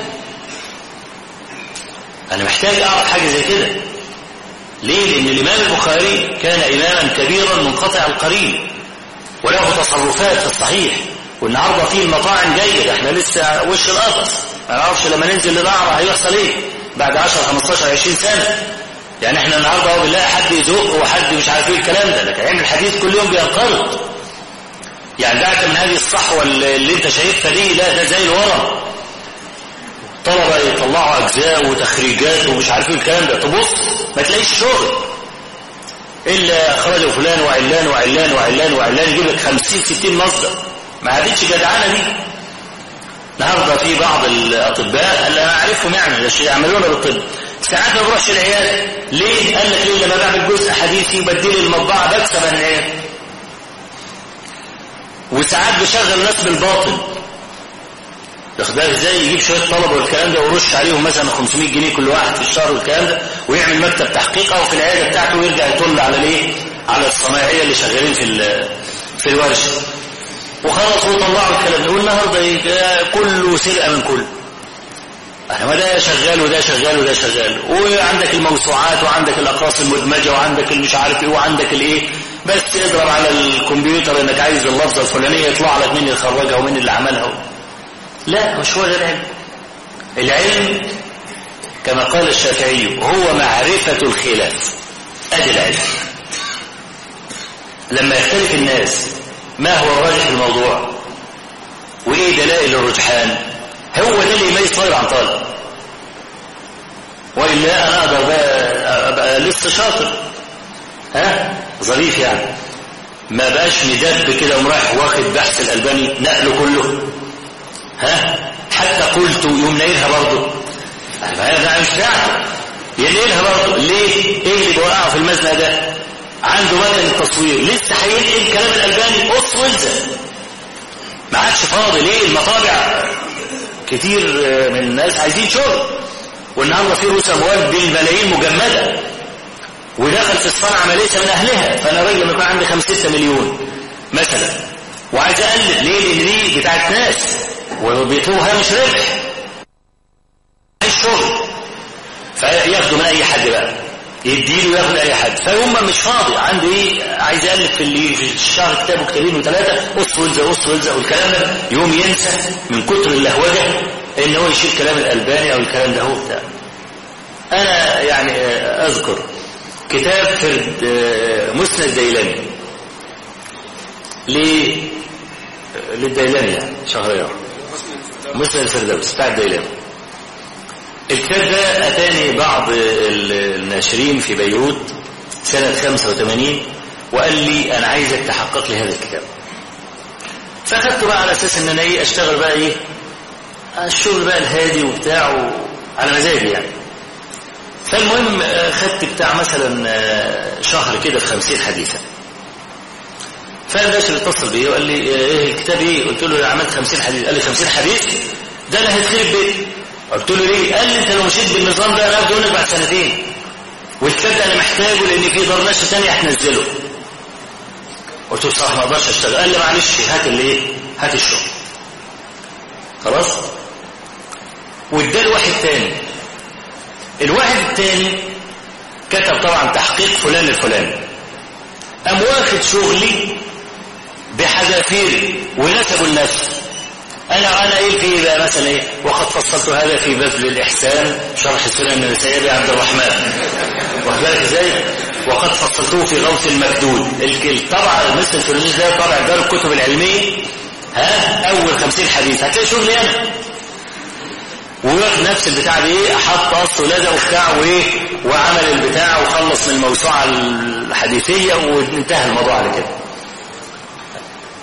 أنا محتاج أعرف حاجة زي كده ليه لأن الإمام البخاري كان إماما كبيرا منقطع القرين وله تصرفات في الصحيح والنهارده فيه المطاعم جيد احنا لسه وش القفص ما نعرفش لما ننزل للأعرى هيحصل ايه بعد 10 15 20 سنة يعني احنا النهارده هو بنلاقي حد يزق وحد مش عارف ايه الكلام ده لكن علم الحديث كل يوم بينقرض يعني بعد من هذه الصحوه اللي انت شايفها دي لا ده زي الورم طلبه يطلعوا اجزاء وتخريجات ومش عارف ايه الكلام ده تبص ما تلاقيش شغل الا خرج فلان وعلان وعلان وعلان وعلان يجيب لك 50 60 مصدر ما عادتش جدعانه دي النهارده في بعض الاطباء اللي انا اعرفهم يعني يعملون بالطب ساعات ما بروحش العياده ليه؟ قال لك ليه لما بعمل جزء حديثي وبديل المطبعه بكسب عن العياده وساعات بشغل الناس بالباطل واخد بالك ازاي يجيب شويه طلبه والكلام ده ويرش عليهم مثلا 500 جنيه كل واحد في الشهر والكلام ده ويعمل مكتب تحقيق او في العياده بتاعته ويرجع يطل على الايه؟ على الصنايعيه اللي شغالين في في الورشه وخلاص وطلعوا الكلام ده والنهارده كله سرقه من كله ما ده شغال وده شغال وده شغال وعندك الموسوعات وعندك الاقراص المدمجه وعندك المش عارف ايه وعندك الايه بس اضرب على الكمبيوتر انك عايز اللفظه الفلانيه يطلع لك مين اللي خرجها ومين اللي عملها لا مش هو ده العلم العلم كما قال الشافعي هو معرفة الخلاف ادي العلم لما يختلف الناس ما هو الراجح في الموضوع وايه دلائل الرجحان هو ده اللي يميز طالب عن طالب والا انا اقدر بقى ابقى لسه شاطر ها ظريف يعني ما بقاش مدب كده ومرايح واخد بحث الالباني نقله كله ها حتى قلت يوم نايلها برضه انا مش بتاعته ينقلها برضه ليه ايه اللي بوقعه في المزنه ده عنده مكان التصوير لسه هينقل كلام الالباني قص والزق ما عادش فاضي ليه المطابع كتير من الناس عايزين شغل والنهارده في رؤوس اموال بالملايين مجمده ودخل في الصنعه ما ليس من اهلها فانا راجل لما يكون عندي 5 6 مليون مثلا وعايز اقلب ليه لان دي بتاعت ناس وبيطلبوا هامش ربح عايز شغل فياخدوا من اي حد بقى يديله ياخد اي حد فهم مش فاضي عنده ايه عايز يالف في اللي في الشهر كتاب وكتابين وثلاثه قص والزق قص والزق والكلام ده يقوم ينسى من كتر اللهوجه ان هو يشيل كلام الالباني او الكلام ده هو بتاع انا يعني اذكر كتاب فرد مسند ديلاني للديلاني يعني شهريار مسند الفردوس بتاع الديلاني الكتاب ده أتاني بعض الناشرين في بيروت سنة 85 وقال لي أنا عايزك تحقق لي هذا الكتاب فأخذته بقى على أساس إن أنا إيه أشتغل بقى إيه الشغل بقى الهادي وبتاع على مزاجي يعني فالمهم خدت بتاع مثلا شهر كده في 50 حديثا فالباشا اتصل بيا وقال لي ايه الكتاب ايه قلت له عملت 50 حديث قال لي 50 حديث ده انا هتخرب بيتي قلت له ليه قال لي انت لو مشيت بالنظام ده انا هاخده منك بعد سنتين والكتاب ده انا محتاجه لان في دار نشر ثانيه هتنزله قلت له بصراحه ما اقدرش اشتغل قال لي معلش هات اللي ايه هات الشغل خلاص واداه لواحد تاني الواحد التاني كتب طبعا تحقيق فلان الفلاني قام واخد شغلي بحذافيري ونسبوا لنفسه انا انا ايه في بقى مثلا ايه وقد فصلت هذا في بذل الاحسان شرح سنن النسائي عبد الرحمن واخد بالك ازاي وقد فصلته في غوث المكدود الطبع مثل الفلانيس ده طبع دار الكتب العلميه ها اول 50 حديث هتلاقي شغلي انا وواخد نفس البتاع دي ايه حط قص ولزق وبتاع وايه وعمل البتاع وخلص من الموسوعه الحديثيه وانتهى الموضوع على كده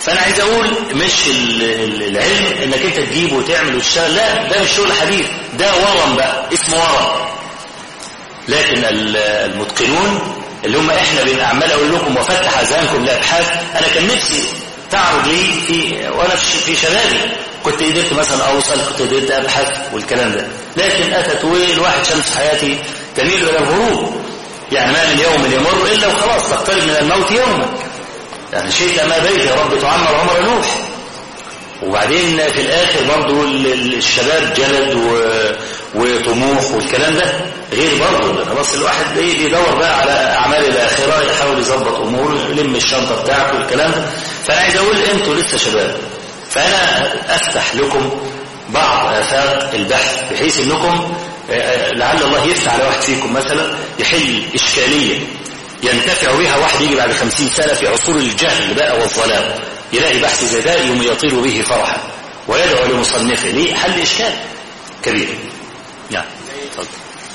فانا عايز اقول مش العلم انك انت تجيب وتعمل وتشتغل لا ده مش شغل حديث ده ورم بقى اسمه ورم لكن المتقنون اللي هم احنا بنعمل اقول لكم وفتح اذهانكم لابحاث انا كان نفسي تعرض لي في وانا في شبابي كنت قدرت مثلا اوصل كنت قدرت ابحث والكلام ده لكن اتت والواحد شمس حياتي تميل الى الهروب يعني ما من يوم يمر الا وخلاص تقترب من الموت يوما يعني شئت ما بيت يا رب تعمر عمر نوح وبعدين في الاخر برضه الشباب جلد و... وطموح والكلام ده غير برضه خلاص الواحد ايه بيدور بقى على اعمال الاخره يحاول يظبط اموره يلم الشنطه بتاعته والكلام ده فانا عايز اقول انتوا لسه شباب فانا افتح لكم بعض افاق البحث بحيث انكم لعل الله يفتح على واحد فيكم مثلا يحل اشكاليه ينتفع بها واحد يجي بعد خمسين سنه في عصور الجهل بقى والظلام يلاقي بحث زي ده يوم يطير به فرحا ويدعو لمصنفه ليه حل اشكال كبير نعم تفضل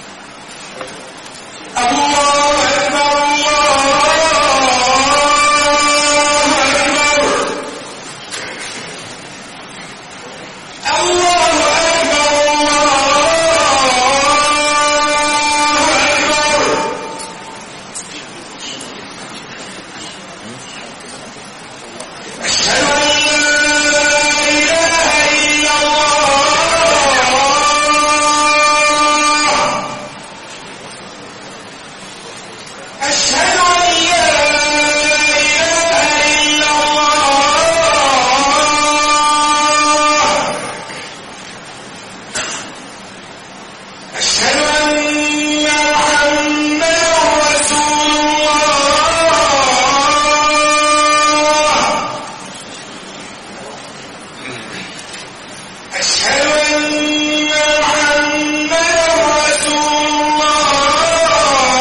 الله اكبر الله الله أكبر الله أكبر أشهد أن لا إله إلا الله أشهد أن لا إله إلا الله أشهد أن محمدا رسول الله أشهد أن محمدا رسول الله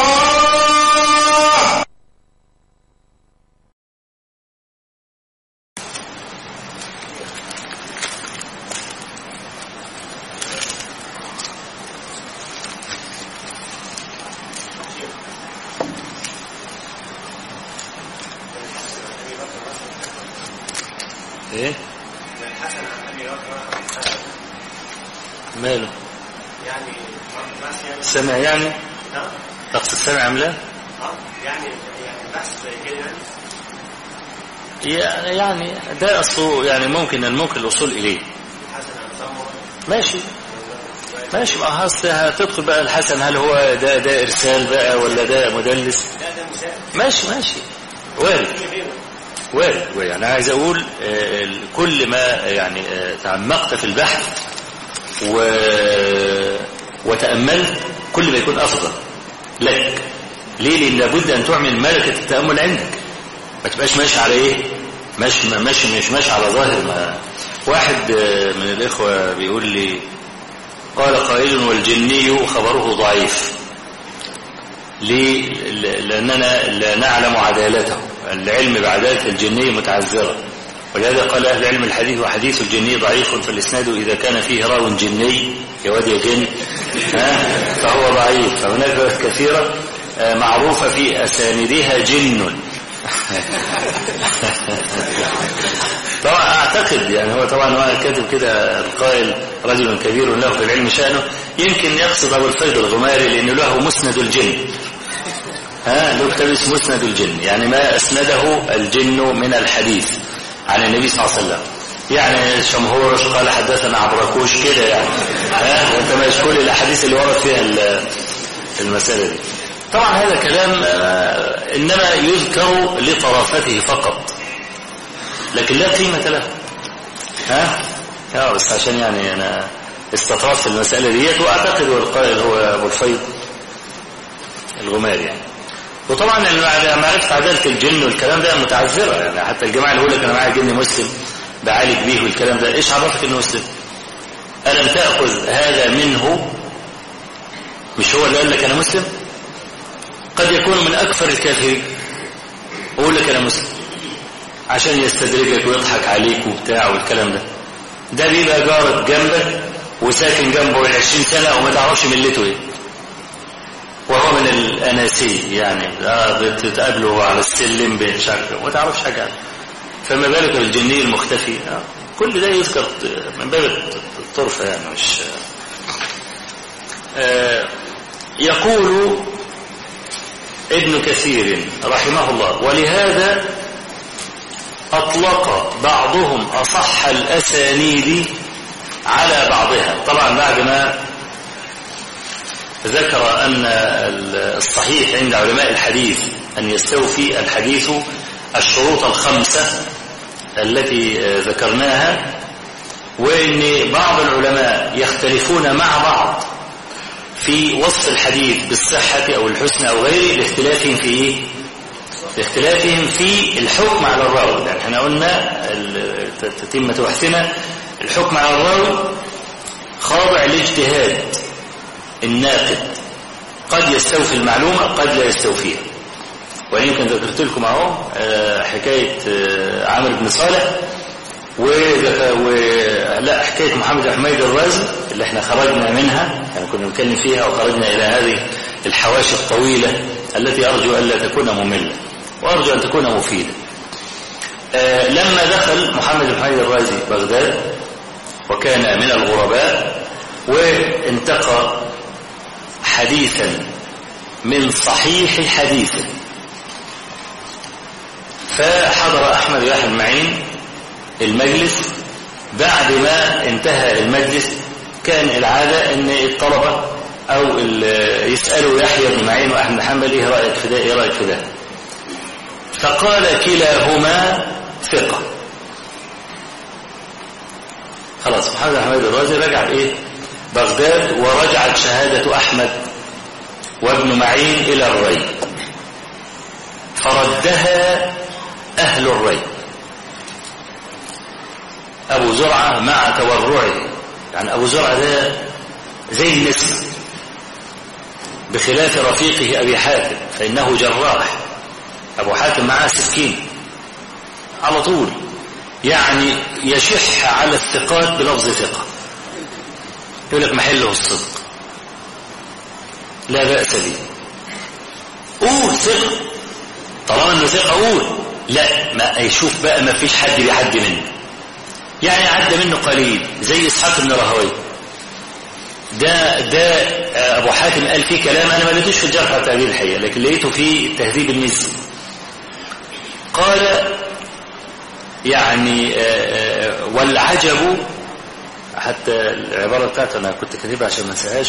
ايه ماله يعني بس يعني سمع يعني نعم تقصد سمع ام لا اه يعني يعني بس زي كده يعني يعني يعني ده اصله يعني ممكن الممكن الوصول اليه حسن عن سمر ماشي ماشي ما هص هتدخل بقى الحسن هل هو ده ده ارسال بقى ولا ده مدلس لا ده مساعد ماشي ماشي وارد في غيره وارد وارد. يعني عايز اقول آه، ال- كل ما يعني آه، تعمقت في البحث و... وتأملت كل ما يكون افضل لك ليه لان لابد ان تعمل ملكة التأمل عندك ما تبقاش ماشي على ايه ماشي ماشي مش ماشي على ظاهر ما واحد آه، من الاخوة بيقول لي قال قائل والجني خبره ضعيف ليه؟ ل- لأننا لا نعلم عدالته العلم بعدالة الجني متعذرة ولهذا قال أهل علم الحديث وحديث الجني ضعيف فالإسناد إذا كان فيه راو جني يا واد يا جن ها فهو ضعيف فهناك روايات كثيرة آه، معروفة في أساندها جن طبعا اعتقد يعني هو طبعا هو كاتب كده القائل رجل كبير له في العلم شأنه يمكن يقصد ابو الفيض الغماري لانه له مسند الجن ها له كتاب اسمه مسند الجن يعني ما اسنده الجن من الحديث عن النبي صلى الله عليه وسلم يعني شمهورش قال حدثنا عبركوش كده يعني ها وانت مش كل الاحاديث اللي ورد فيها ال- المسألة دي طبعا هذا كلام آه، انما يذكر لطرافته فقط لكن لا قيمة له ها اه بس عشان يعني انا استطرفت في المسألة ديت واعتقد هو القائل هو ابو الفيض الغماري يعني وطبعا المع- معرفة عدالة الجن والكلام ده متعذرة يعني حتى الجماعة اللي يقول لك انا معايا جن مسلم بعالج بيه والكلام ده ايش عرفك انه مسلم ألم تأخذ هذا منه مش هو اللي قال لك انا مسلم قد يكون من اكثر الكافرين ويقول لك انا مسلم عشان يستدرجك ويضحك عليك وبتاع والكلام ده ده بيبقى جارك جنبك وساكن جنبه 20 سنة وما تعرفش ملته ايه وهو من الأناسي يعني آه بتتقابله على السلم مش عارف إيه، وما تعرفش حاجة عنه فما بالك بالجني المختفي آه، كل ده يذكر من باب الطرفة يعني مش آه، يقول ابن كثير رحمه الله ولهذا أطلق بعضهم أصح الأسانيد على بعضها طبعا بعد ما ذكر أن الصحيح عند علماء الحديث أن يستوفي الحديث الشروط الخمسة التي ذكرناها وأن بعض العلماء يختلفون مع بعض في وصف الحديث بالصحة أو الحسن أو غيره لاختلافهم في إيه؟ لاختلافهم في الحكم على الراوي يعني احنا قلنا تتمة وحسنة الحكم على الراوي خاضع لاجتهاد الناقد قد يستوفي المعلومة قد لا يستوفيها ويمكن ذكرت لكم اهو آه، حكاية آه، عامر بن صالح و... لا حكاية محمد حميد الرازي اللي احنا خرجنا منها يعني كنا نتكلم فيها وخرجنا إلى هذه الحواشي الطويلة التي أرجو ألا تكون مملة وأرجو أن تكون مفيدة آه لما دخل محمد بن حميد الرازي بغداد وكان من الغرباء وانتقى حديثا من صحيح حديث فحضر أحمد يحيى المعين المجلس بعد ما انتهى المجلس كان العادة ان الطلبة او يسألوا يحيى بن معين واحمد حنبل ايه رأيك في ده ايه رأيك في ده فقال كلاهما ثقة خلاص محمد حميد الرازي رجع ايه بغداد ورجعت شهادة احمد وابن معين الى الري فردها اهل الري أبو زرعة مع تورعه يعني أبو زرعة ده زي النسمة بخلاف رفيقه أبي حاتم فإنه جراح أبو حاتم معاه سكين على طول يعني يشح على الثقات بلفظ ثقة يقول لك محله الصدق لا بأس به قول ثقة طالما انه ثقة قول لا ما يشوف بقى ما فيش حد بيحد منه يعني عدى منه قليل زي اسحاق بن راهوي ده ده ابو حاتم قال فيه كلام انا ما لقيتوش في الجرح والتعديل الحقيقه لكن لقيته في تهذيب المزي قال يعني والعجب حتى العباره بتاعته انا كنت كاتبها عشان ما انساهاش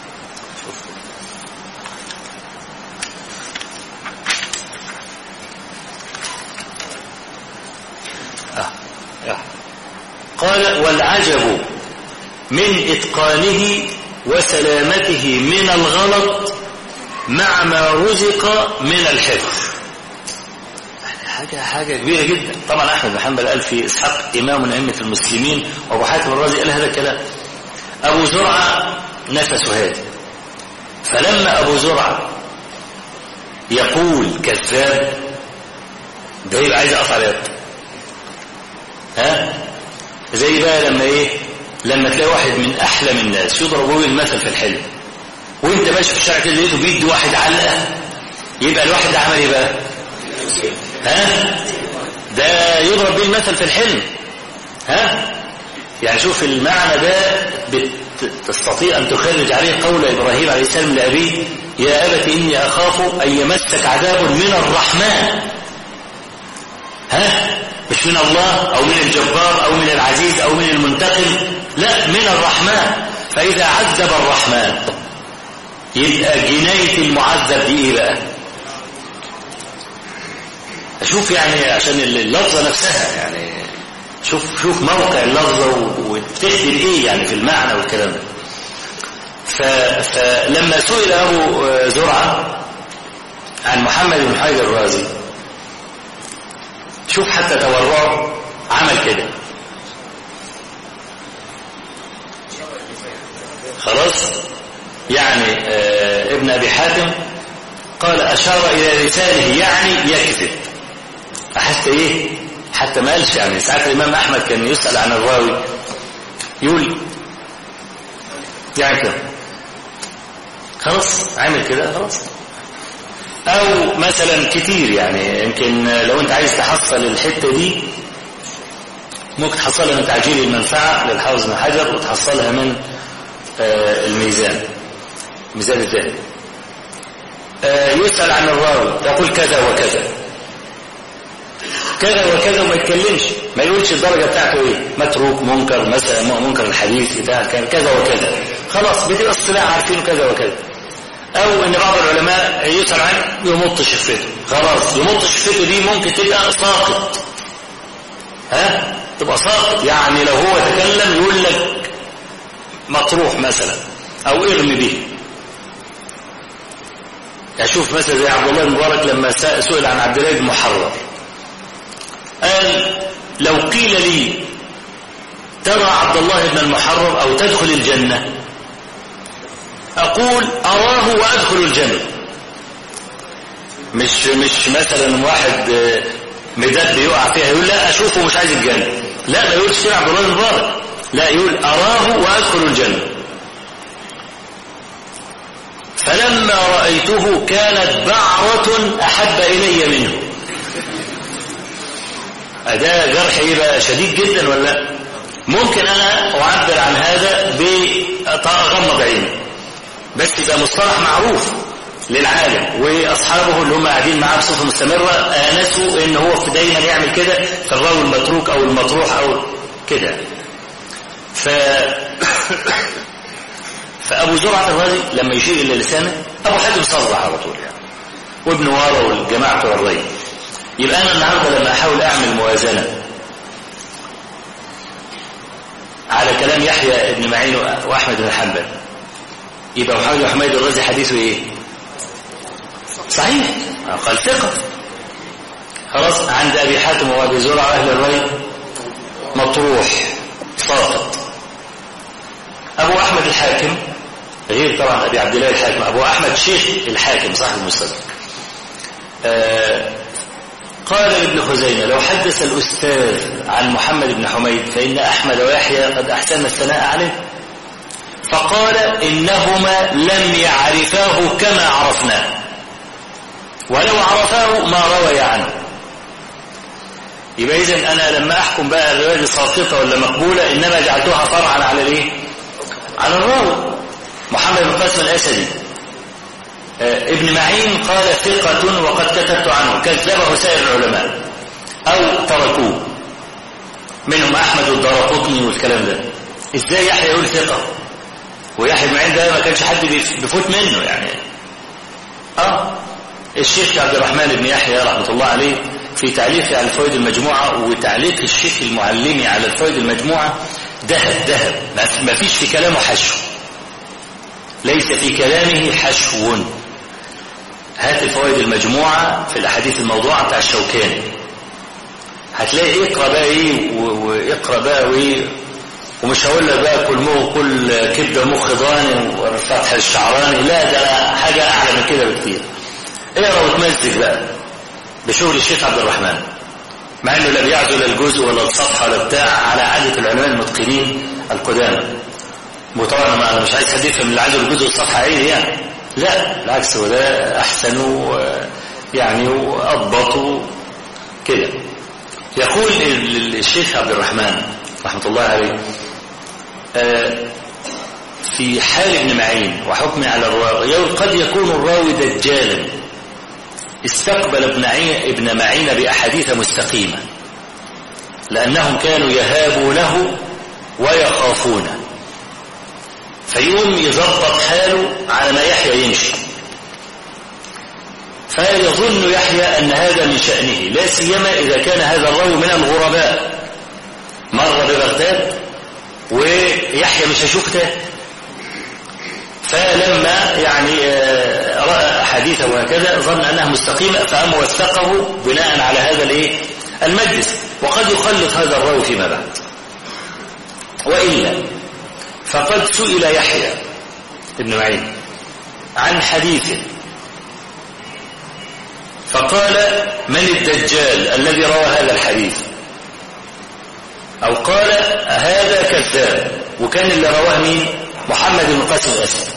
قال والعجب من إتقانه وسلامته من الغلط مع ما رزق من الحفظ حاجة حاجة كبيرة جدا طبعا أحمد بن حنبل قال في إسحاق إمام من أئمة المسلمين وأبو حاتم الرازي قال هذا الكلام أبو زرعة نفسه هادي فلما أبو زرعة يقول كذاب ده يبقى عايز أقطع اليد ها زي بقى لما ايه لما تلاقي واحد من احلم الناس يضرب به المثل في الحلم وانت ماشي في الشارع كده لقيته بيدي واحد علقه يبقى الواحد ده عمل ايه بقى ها ده يضرب به المثل في الحلم ها يعني شوف المعنى ده تستطيع ان تخرج عليه قول ابراهيم عليه السلام لابيه يا ابت اني اخاف ان يمسك عذاب من الرحمن ها مش من الله أو من الجبار أو من العزيز أو من المنتقم لا من الرحمن فإذا عذب الرحمن يبقى جناية المعذب دي إيه بقى أشوف يعني عشان اللفظة نفسها يعني شوف شوف موقع اللفظة وتخدم إيه يعني في المعنى والكلام ده فلما سئل أبو زرعة عن محمد بن حيدر الرازي شوف حتى تورعه عمل كده خلاص يعني آه ابن أبي حاتم قال أشار إلى لسانه يعني يكذب حتى إيه حتى ما قالش يعني ساعات الإمام أحمد كان يسأل عن الراوي يقول يعني كده خلاص عمل كده خلاص أو مثلا كتير يعني يمكن لو أنت عايز تحصل الحتة دي ممكن تحصلها من تعجيل المنفعة للحافظ بن حجر وتحصلها من آه، الميزان ميزان الذهب آه، يسأل عن الراوي يقول كذا وكذا كذا وكذا وما يتكلمش ما يقولش الدرجة بتاعته ايه متروك منكر مثلا منكر الحديث بتاع كان كذا وكذا خلاص بتبقى الصلاح عارفين كذا وكذا او ان بعض العلماء يسأل عنه يمط شفته خلاص يمط شفته دي ممكن تبقى ساقط ها تبقى ساقط يعني لو هو تكلم يقول لك مطروح مثلا او ارمي به اشوف مثلا زي عبد الله المبارك لما سئل عن عبد الله بن محرر قال لو قيل لي ترى عبد الله بن المحرر او تدخل الجنة اقول اراه وادخل الجنة مش مش مثلا واحد آه، مداد بيقع فيها يقول لا اشوفه مش عايز الجنة لا ما يقولش كده عبد الله بن مبارك لا يقول اراه وادخل الجنة فلما رأيته كانت بعرة أحب إلي منه ده جرح ايه بقى شديد جدا ولا لا ممكن انا اعبر عن هذا بغمض عيني بس يبقى مصطلح معروف للعالم واصحابه اللي هم قاعدين معاه بصفه مستمره انسوا ان هو في دايما يعمل كده في الراوي المتروك او المطروح او كده ف فابو زرعه الرازي لما يشير الى لسانه ابو حاتم صرح على طول يعني وابن وارا والجماعه بتوع الري يبقى أنا النهاردة لما أحاول أعمل موازنة على كلام يحيى بن معين وأحمد بن حنبل يبقى محمد بن حميد الرازي حديثه إيه؟ صحيح قال ثقة خلاص عند أبي حاتم وأبي زرع أهل الري مطروح ساقط أبو أحمد الحاكم غير طبعا أبي عبد الله الحاكم أبو أحمد شيخ الحاكم صاحب المستدرك آه قال ابن خزيمة لو حدث الأستاذ عن محمد بن حميد فإن أحمد ويحيى قد أحسن الثناء عليه فقال إنهما لم يعرفاه كما عرفناه ولو عرفاه ما روي عنه يبقى إذن أنا لما أحكم بقى الرواية ساقطة ولا مقبولة إنما جعلتها فرعا على الإيه؟ على الراوي محمد بن قاسم الأسدي آه، ابن معين قال ثقة وقد كتبت عنه كذبه سائر العلماء أو تركوه منهم أحمد الدارقطني والكلام ده إزاي يحيى يقول ثقة ويحيى بن معين ده ما كانش حد بيفوت منه يعني آه الشيخ عبد الرحمن بن يحيى رحمة الله عليه في تعليقه على الفوائد المجموعة وتعليق الشيخ المعلمي على الفوائد المجموعة ذهب ذهب ما فيش في كلامه حشو ليس في كلامه حشو هات الفوائد المجموعة في الأحاديث الموضوعة بتاع الشوكاني هتلاقي اقرا بقى ايه واقرا بقى وايه ومش هقول لك بقى كل مخ كل كبده مخ ضاني والفتح الشعراني لا ده حاجه اعلى من كده بكتير اقرا وتمزج بقى بشغل الشيخ عبد الرحمن مع انه لم يعزل الجزء ولا الصفحه ولا بتاع على عاده العلماء المتقنين القدامى وطبعا انا مش عايز حد يفهم اللي عزل الجزء والصفحه عيب يعني لا بالعكس هو ده احسن يعني واضبط كده يقول الشيخ عبد الرحمن رحمة الله عليه في حال ابن معين وحكمه على الراوي يقول قد يكون الراوي دجالا استقبل ابن ابن معين بأحاديث مستقيمة لأنهم كانوا يهابونه ويخافونه فيقوم يظبط حاله على ما يحيى يمشي فيظن يحيى أن هذا من شأنه لا سيما إذا كان هذا الراوي من الغرباء مر ببغداد ويحيى مش هيشوف تاني فلما يعني رأى حديثه وهكذا ظن أنها مستقيمة فقام وثقه بناء على هذا الايه المجلس وقد يخلط هذا الراوي فيما بعد وإلا فقد سئل يحيى ابن معين عن حديث فقال من الدجال الذي روى هذا الحديث أو قال هذا كذاب وكان اللي رواه مين محمد بن قاسم الأسد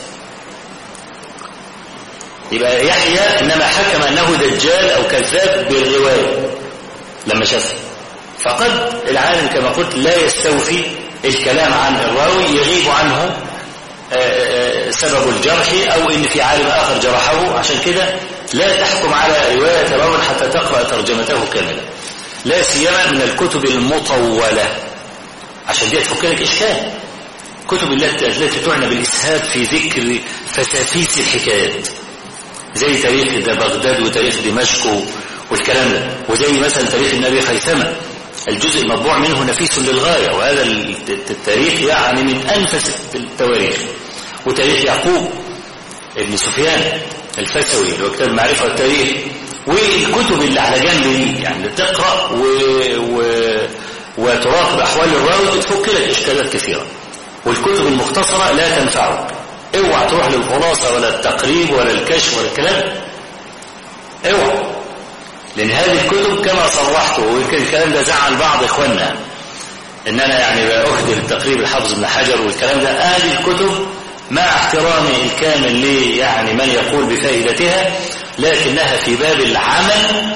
يبقى يحيى إنما حكم أنه دجال أو كذاب بالرواية لما شافه فقد العالم كما قلت لا يستوفي الكلام عن الراوي يغيب عنه آه، آه، سبب الجرح أو إن في عالم آخر جرحه عشان كده لا تحكم على رواية راوي حتى تقرأ ترجمته كاملة لا سيما من الكتب المطولة عشان دي تفك لك إشكال كتب التي التي تعنى بالإسهاب في ذكر فسافيس الحكايات زي تاريخ ده بغداد وتاريخ دمشق والكلام ده وزي مثلا تاريخ النبي خيثمة الجزء المطبوع منه نفيس للغاية وهذا التاريخ يعني من أنفس التواريخ وتاريخ يعقوب ابن سفيان الفسوي اللي هو كتاب المعرفة والتاريخ والكتب اللي على جنب دي يعني تقرأ و... و... وتراقب أحوال الراوي تفك لك إشكالات كثيرة والكتب المختصرة لا تنفعك اوعى تروح للخلاصة ولا التقريب ولا الكشف ولا الكلام اوعى لأن هذه الكتب كما صرحت ويمكن الكلام ده زعل بعض إخواننا إن أنا يعني بأهدر التقريب الحافظ ابن حجر والكلام ده هذه الكتب مع احترامي الكامل لي يعني من يقول بفائدتها لكنها في باب العمل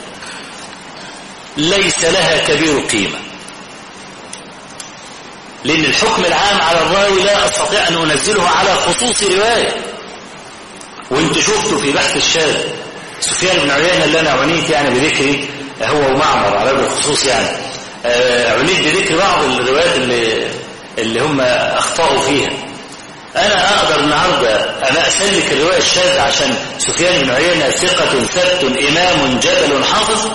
ليس لها كبير قيمة لأن الحكم العام على الراوي لا أستطيع أن أنزله على خصوص رواية وانت شفته في بحث الشاذ سفيان بن عيينة اللي أنا عنيت يعني بذكري هو ومعمر على وجه الخصوص يعني آه، عنيت بذكر بعض الروايات اللي, اللي هم أخطأوا فيها أنا أقدر النهاردة أنا أسلك الرواية الشاذة عشان سفيان بن عيينة ثقة ثبت إمام جبل حافظ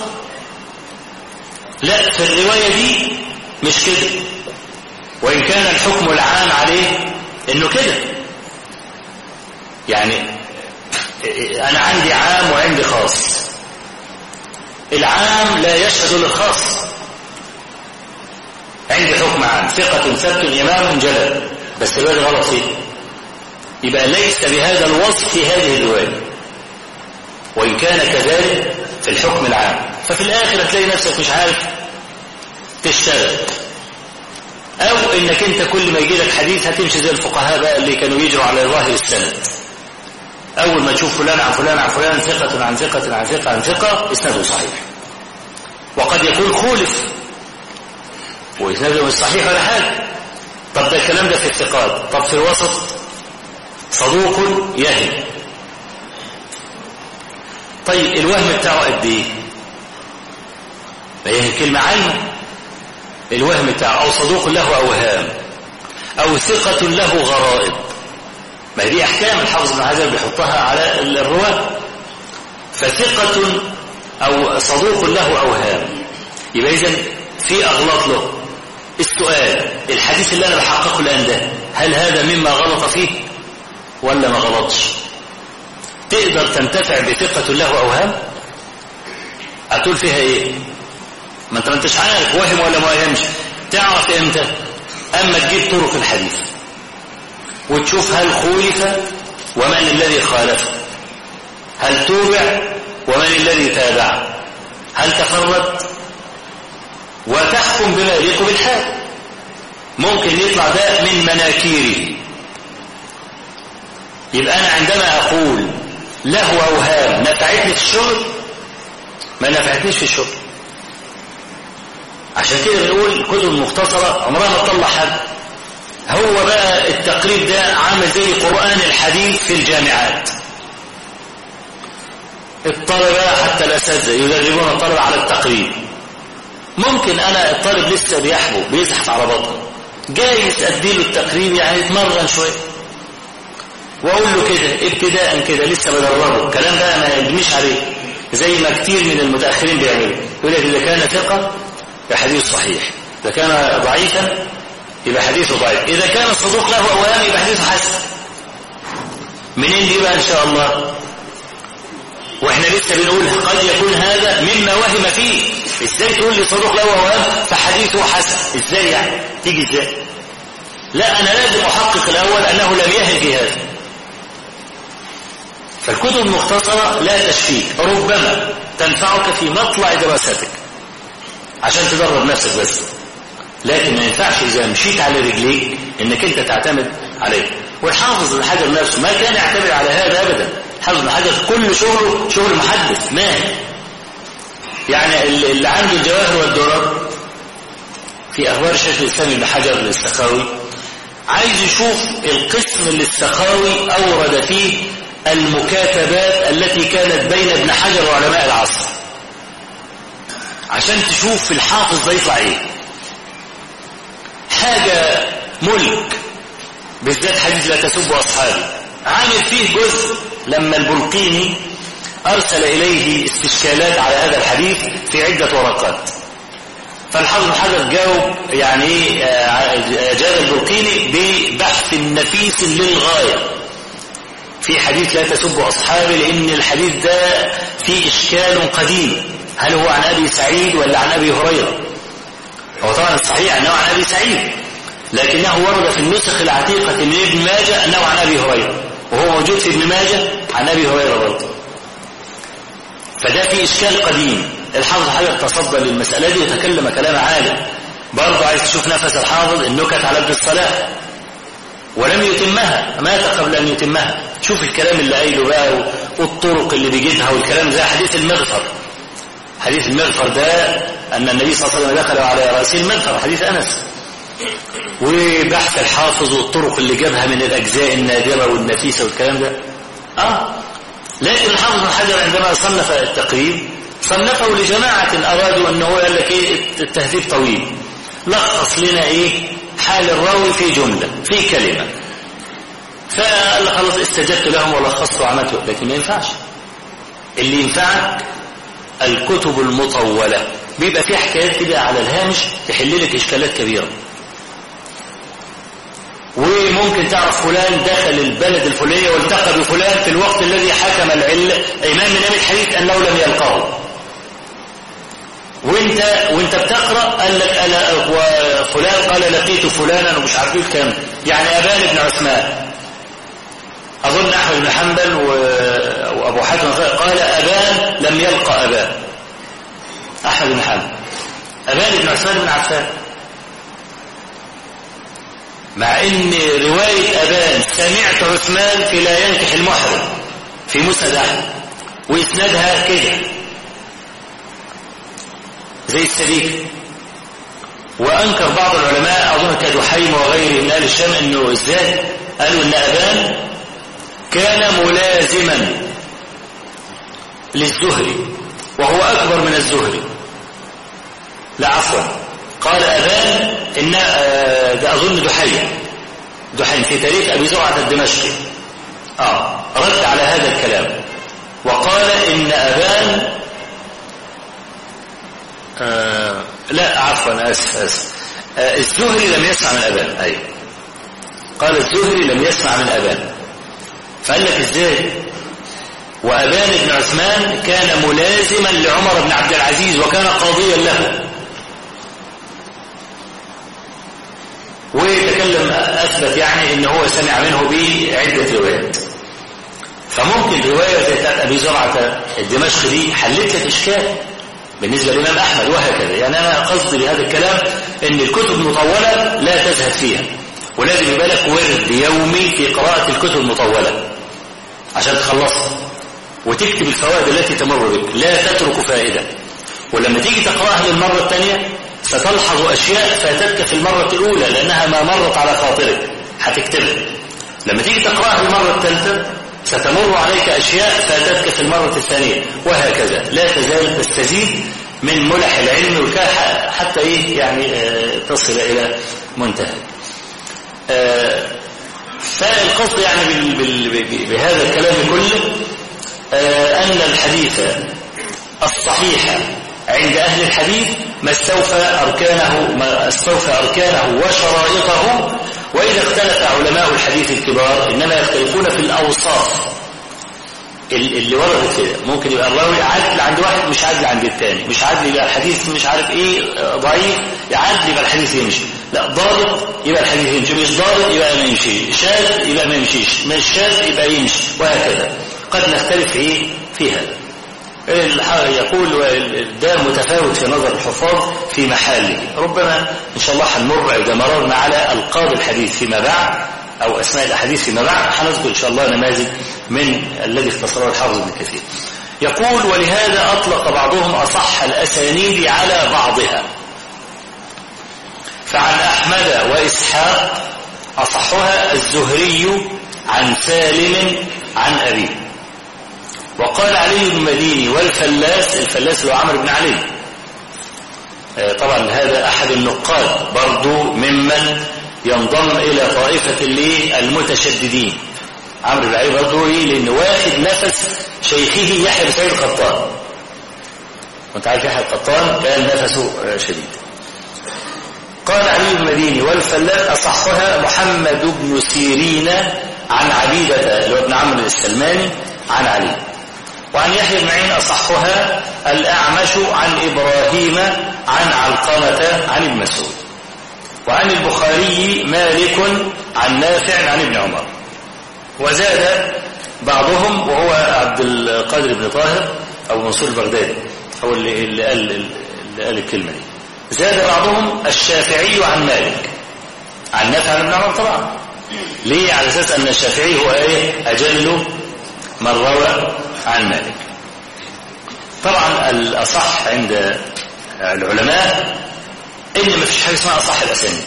لا في الرواية دي مش كده وإن كان الحكم العام عليه إنه كده يعني أنا عندي عام وعندي خاص العام لا يشهد للخاص عندي حكم عام ثقة ثبت إمام جلل بس الرواية غلط فيه يبقى ليس بهذا الوصف في هذه الرواية وإن كان كذلك في الحكم العام ففي الآخر هتلاقي نفسك مش عارف تشتغل أو إنك أنت كل ما يجي لك حديث هتمشي زي الفقهاء بقى اللي كانوا يجروا على ظاهر السند أول ما تشوف فلان عن فلان عن فلان ثقة عن ثقة عن ثقة عن ثقة إسناده صحيح وقد يكون خولف وإسناده مش صحيح ولا حاجة طب ده الكلام ده في الثقات طب في الوسط صدوق يهم طيب الوهم بتاعه قد ايه ما هي كلمة عايمة الوهم بتاعه أو صدوق له أوهام أو ثقة له غرائب ما هي دي أحكام الحافظ بن حجر بيحطها على الرواة فثقة أو صدوق له أوهام يبقى إذا في أغلاط له السؤال الحديث اللي أنا بحققه الآن ده هل هذا مما غلط فيه ولا ما غلطش تقدر تنتفع بثقة له أوهام هتقول فيها إيه ما أنت ما أنتش عارف وهم ولا ما وهمش تعرف إمتى أما تجيب طرق الحديث وتشوف هل خولف ومن الذي خالفه هل توبع ومن الذي تابع هل تفرد وتحكم بما يليق بالحال ممكن يطلع ده من مناكيره يبقى أنا عندما أقول له أوهام نفعتني في الشغل ما نفعتنيش في الشغل عشان كده بنقول الكتب المختصرة عمرها ما تطلع حد هو بقى التقريب ده عامل زي قرآن الحديث في الجامعات الطلبة حتى الأساتذة يدربون الطلبة على التقريب ممكن أنا الطالب لسه بيحبو بيزحف على بطنه جايز أديله التقريب يعني يتمرن شوية وأقول له كده ابتداء كده لسه بدربه الكلام ده ما يجميش عليه زي ما كتير من المتأخرين بيعملوا يقول لك إذا كان ثقة فحديث صحيح إذا كان ضعيفا يبقى حديثه ضعيف إذا كان الصدوق له أوهام يبقى حديثه حسن منين دي بقى إن شاء الله واحنا لسه بنقول قد يكون هذا مما وهم فيه ازاي تقول لي صدوق له اوهام فحديثه حسن ازاي يعني تيجي ازاي لا انا لازم احقق الاول انه لم يهل في هذا فالكتب المختصرة لا تشفيك ربما تنفعك في مطلع دراستك عشان تدرب نفسك بس لكن ما ينفعش إذا مشيت على رجليك إنك أنت تعتمد عليه والحافظ بن حجر نفسه ما كان يعتمد على هذا أبدا حافظ بن حجر كل شغله شغل محدث ماهر يعني اللي عنده الجواهر والدرر في أخبار شيخ الإسلام ابن حجر السخاوي عايز يشوف القسم اللي السخاوي أورد فيه المكاتبات التي كانت بين ابن حجر وعلماء العصر عشان تشوف الحافظ ده يطلع ايه حاجة ملك بالذات حديث لا تسبوا أصحابي عامل فيه جزء لما البلقيني أرسل إليه استشكالات على هذا الحديث في عدة ورقات فالحافظ بن حجر جاوب يعني ايه آه، جاب البلقيني ببحث نفيس للغاية في حديث لا تسبوا أصحابي لأن الحديث ده فيه إشكال قديم هل هو عن أبي سعيد ولا عن أبي هريرة هو طبعا الصحيح أنه عن أبي سعيد لكنه ورد في النسخ العتيقة من ابن ماجه أنه عن أبي هريرة وهو موجود في ابن ماجه عن أبي هريرة برضه فده في إشكال قديم الحافظ حجر تصدى للمسألة دي وتكلم كلام عالم برضه عايز تشوف نفس الحافظ النكت على ابن الصلاح ولم يتمها مات قبل أن يتمها شوف الكلام اللي قايله بقى والطرق اللي بيجيبها والكلام زي حديث المغفر حديث المغفر ده أن النبي صلى الله عليه وسلم دخل على رأسه المغفر حديث أنس وبحث الحافظ والطرق اللي جابها من الأجزاء النادرة والنفيسة والكلام ده آه لكن الحافظ بن حجر عندما صنف التقريب صنفه لجماعة أرادوا أنه قال لك إيه التهذيب طويل لخص لنا إيه حال الراوي في جملة في كلمة فقال خلاص استجبت لهم ولخصت وعملت لكن ما ينفعش اللي ينفعك الكتب المطولة بيبقى في حكايات كده على الهامش تحل لك إشكالات كبيرة وممكن تعرف فلان دخل البلد الفلانية والتقى بفلان في الوقت الذي حكم العلة إمام من أهل الحديث أنه لم يلقاه وانت وانت بتقرا قال لك انا وفلان قال لقيت فلانا ومش عارف ايه كام يعني ابان بن عثمان اظن احمد بن حنبل وابو حاتم قال ابان لم يلقى ابان احمد بن حنبل ابان بن عثمان بن عفان مع ان روايه ابان سمعت عثمان في لا ينكح المحرم في مسند احمد واسنادها كده زي السبيك وأنكر بعض العلماء أظن كدحيم وغيره من أهل الشام أنه إزاي قالوا أن أبان كان ملازما للزهري وهو أكبر من الزهري لا عفوا قال أبان إن ده أظن دحيم دحيم في تاريخ أبي زرعة الدمشقي آه رد على هذا الكلام وقال إن أبان آه لا عفوا اسف اسف آه الزهري لم يسمع من ابان اي قال الزهري لم يسمع من ابان فقال لك ازاي وابان بن عثمان كان ملازما لعمر بن عبد العزيز وكان قاضيا له ويتكلم اثبت يعني ان هو سمع منه بعده روايات فممكن روايه زي بتاعت ابي زرعه الدمشقي دي حلت لك اشكال بالنسبة للإمام أحمد وهكذا يعني أنا قصدي بهذا الكلام أن الكتب المطولة لا تزهد فيها ولازم يبقى لك ورد يومي في قراءة الكتب المطولة عشان تخلصها وتكتب الفوائد التي تمر بك لا تترك فائدة ولما تيجي تقرأها للمرة الثانية ستلحظ أشياء فاتتك في المرة الأولى لأنها ما مرت على خاطرك هتكتبها لما تيجي تقرأها للمرة الثالثة ستمر عليك أشياء فاتتك في المرة الثانية وهكذا لا تزال تستزيد من ملح العلم حتى إيه يعني آه تصل إلى منتهى آه فالقصد يعني بال بال بهذا الكلام كله آه أن الحديث الصحيح عند أهل الحديث ما استوفى أركانه ما استوفى أركانه وشرائطه وإذا اختلف علماء الحديث الكبار إنما يختلفون في الأوصاف اللي وردت كده ممكن يبقى الراوي عدل عند واحد مش عدل عند الثاني مش عدل يبقى الحديث مش عارف ايه ضعيف عدل يبقى الحديث يمشي لا ضابط يبقى الحديث يمشي مش ضابط يبقى ما يمشي شاذ يبقى ما يمشيش مش شاذ يبقى يمشي وهكذا قد نختلف ايه في هذا يقول ده متفاوت في نظر الحفاظ في محله ربما إن شاء الله هنمر إذا مررنا على ألقاب الحديث فيما بعد أو أسماء الأحاديث فيما بعد هنذكر إن شاء الله نماذج من الذي اختصره الحافظ ابن كثير يقول ولهذا أطلق بعضهم أصح الأسانيد على بعضها فعن أحمد وإسحاق أصحها الزهري عن سالم عن أبيه وقال علي بن مديني والفلاس الفلاس اللي هو عمرو بن علي آه، طبعا هذا أحد النقاد برضو ممن ينضم إلى طائفة اللي المتشددين عمرو بن علي برضو إيه لأن واخد نفس شيخه يحيى بن سعيد القطان وانت عارف يحيى القطان كان نفسه آه، شديد قال علي بن مديني والفلاس أصحها محمد بن سيرين عن عبيدة اللي هو ابن عمرو السلماني عن علي وعن يحيى بن معين أصحها الأعمش عن إبراهيم عن علقمة عن ابن مسعود وعن البخاري مالك عن نافع عن ابن عمر وزاد بعضهم وهو عبد القادر بن طاهر أو منصور البغدادي هو اللي, اللي, قال, اللي قال الكلمة دي زاد بعضهم الشافعي عن مالك عن نافع عن ابن عمر طبعا ليه على أساس أن الشافعي هو إيه أجل من روى عن مالك طبعا الأصح عند العلماء إن ما فيش حاجة اسمها أصح الأسانيد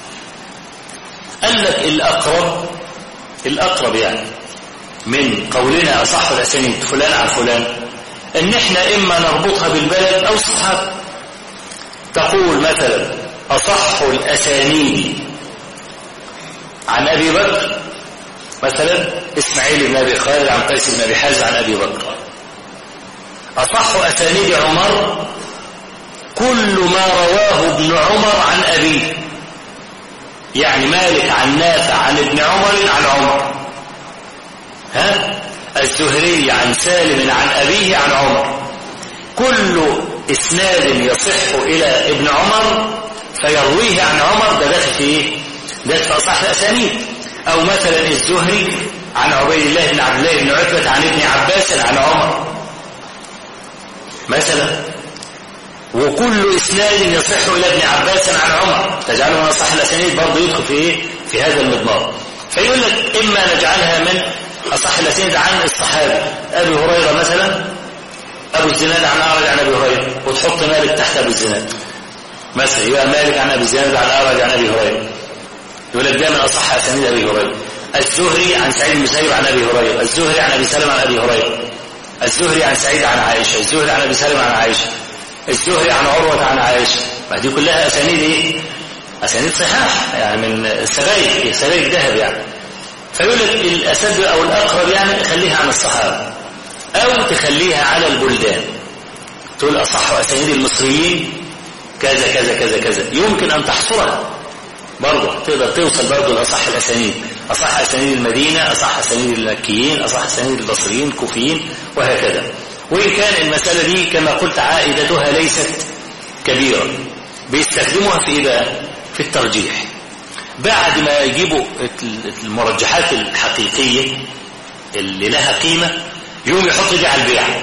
قال لك الأقرب الأقرب يعني من قولنا أصح الأسانيد فلان عن فلان إن إحنا إما نربطها بالبلد أو الصحابة تقول مثلا أصح الأسانيد عن أبي بكر مثلا إسماعيل بن أبي خالد عن قيس بن أبي حازم عن أبي بكر أصح أسانيد عمر كل ما رواه ابن عمر عن أبيه يعني مالك عن نافع عن ابن عمر عن عمر ها الزهري عن سالم عن أبيه عن عمر كل إسناد يصح إلى ابن عمر فيرويه عن عمر ده داخل في إيه؟ ده في أصح الأسانيد أو مثلا الزهري عن عبيد الله بن عبد الله بن عتبة عن ابن عباس عن عمر مثلا وكل إسناد يصح إلى ابن عباس عن عمر تجعله من أصح الأسانيد برضه يدخل في إيه؟ في هذا المضمار فيقول لك إما نجعلها من أصح الأسانيد عن الصحابة أبي هريرة مثلا أبو الزناد عن أعرج عن أبي هريرة وتحط مالك تحت أبو الزناد مثلا يبقى مالك عن أبي الزناد عن أعرج عن أبي هريرة يقول لك ده من أصح أسانيد أبي هريرة الزهري عن سعيد بن المسيب عن أبي هريرة الزهري عن أبي سلمة عن أبي هريرة الزهري عن سعيد عن عائشة الزهري عن أبي سلمة عن عائشة الزهري عن عروة عن عائشة ما دي كلها أسانيد إيه؟ أسانيد صحاح يعني من السبايك سبايك ذهب يعني فيقول لك الأسد أو الأقرب يعني خليها عن الصحابة أو تخليها على البلدان تقول أصح أسانيد المصريين كذا كذا كذا كذا يمكن أن تحصرها برضه تقدر توصل برضه لأصح الأسانيد أصح أسانيد المدينة أصح أسانيد المكيين أصح أسانيد البصريين الكوفيين وهكذا وإن كان المسألة دي كما قلت عائدتها ليست كبيرة بيستخدموها في إيه بقى؟ في الترجيح بعد ما يجيبوا المرجحات الحقيقية اللي لها قيمة يوم يحط دي على البيع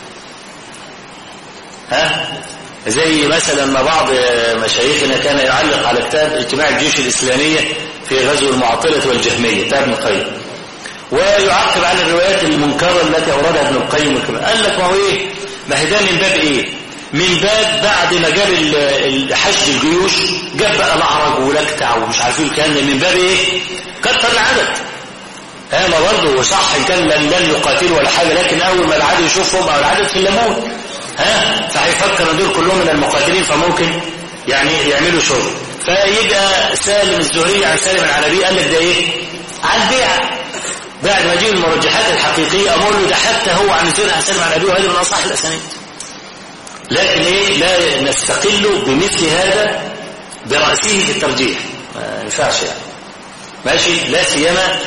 ها زي مثلا ما بعض مشايخنا كان يعلق على كتاب اجتماع الجيوش الإسلامية في غزو المعطلة والجهمية بتاع ابن القيم ويعقب على الروايات المنكرة التي أوردها ابن القيم والكلام قال لك ما هو إيه ما هي ده من باب إيه من باب بعد ما جاب حشد الجيوش جاب بقى الأعرج ولكتع ومش عارفين الكلام ده من باب إيه كتر العدد ها ما برضه صح إن كان لن, لن يقاتلوا ولا حاجة لكن أول ما العدد يشوفهم أو العدد في الليمون ها فهيفكر ان دول كلهم من المقاتلين فممكن يعني يعملوا شغل فيبقى سالم الزهري عن سالم العربي قال لك ده ايه على البيع بعد ما يجيب المرجحات الحقيقية أمر له ده حتى هو عن الزهري عن سالم العربي وهذا من أصح الأسانيد لكن ايه لا نستقل بمثل هذا برأسه في الترجيح ما ينفعش يعني ماشي لا سيما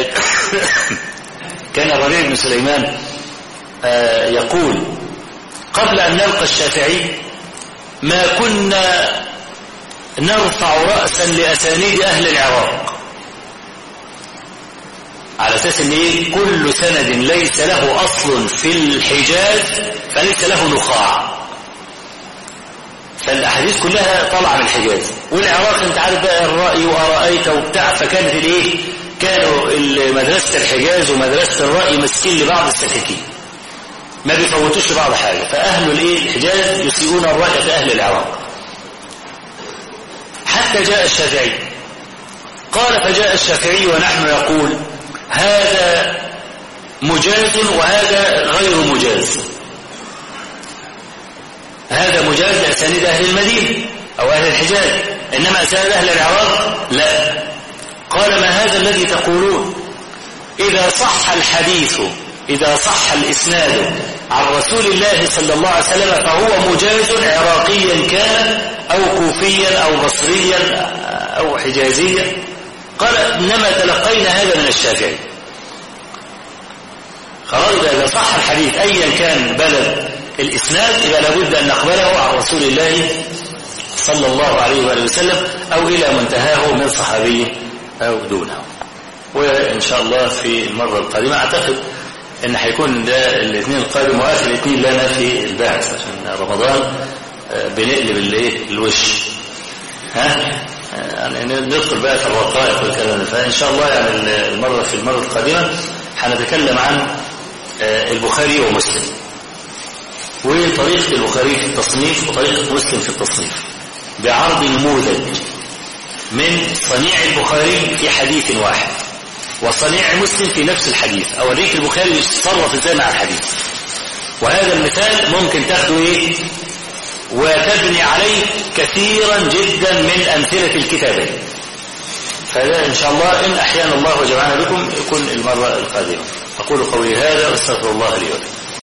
كان الربيع بن سليمان يقول قبل أن نلقى الشافعي ما كنا نرفع رأسا لأسانيد أهل العراق على أساس أن إيه كل سند ليس له أصل في الحجاز فليس له نخاع فالأحاديث كلها طالعة من الحجاز والعراق انت عارف بقى الرأي وأرأيت وبتاع فكانت الايه كانوا مدرسة الحجاز ومدرسة الرأي مسكين لبعض السكاكين ما بيفوتوش لبعض حاجة فأهل الايه الحجاز يسيئون الرأي في أهل العراق حتى جاء الشافعي قال فجاء الشافعي ونحن نقول هذا مجاز وهذا غير مجاز هذا مجاز لأسانيد أهل المدينة أو أهل الحجاز إنما أسانيد أهل العراق لا قال ما هذا الذي تقولون إذا صح الحديث إذا صح الإسناد عن رسول الله صلى الله عليه وسلم فهو مجاز عراقيا كان أو كوفيا أو بصريا أو حجازيا قال إنما تلقينا هذا من الشافعي خلاص إذا صح الحديث أيا كان بلد الإسناد يبقى لابد أن نقبله عن رسول الله صلى الله عليه وآله وسلم أو إلى منتهاه من صحابي أو دونه وإن شاء الله في المرة القادمة أعتقد إن هيكون ده الاثنين القادم وآخر الاثنين لنا في البعث عشان رمضان آه، بنقلب الايه الوش ها آه، يعني ندخل بقى في الرقائق والكلام ده فإن شاء الله يعني المرة في المرة القادمة هنتكلم عن آه، البخاري ومسلم وطريقة البخاري في التصنيف وطريقة مسلم في التصنيف بعرض نموذج من صنيع البخاري في حديث واحد وصنيع مسلم في نفس الحديث أوريك البخاري يتصرف ازاي مع الحديث وهذا المثال ممكن تاخده ايه وتبني عليه كثيرا جدا من أمثلة الكتابين فهذا إن شاء الله إن أحيانا الله وجمعنا بكم يكون المرة القادمة أقول قولي هذا واستغفر الله لي ولكم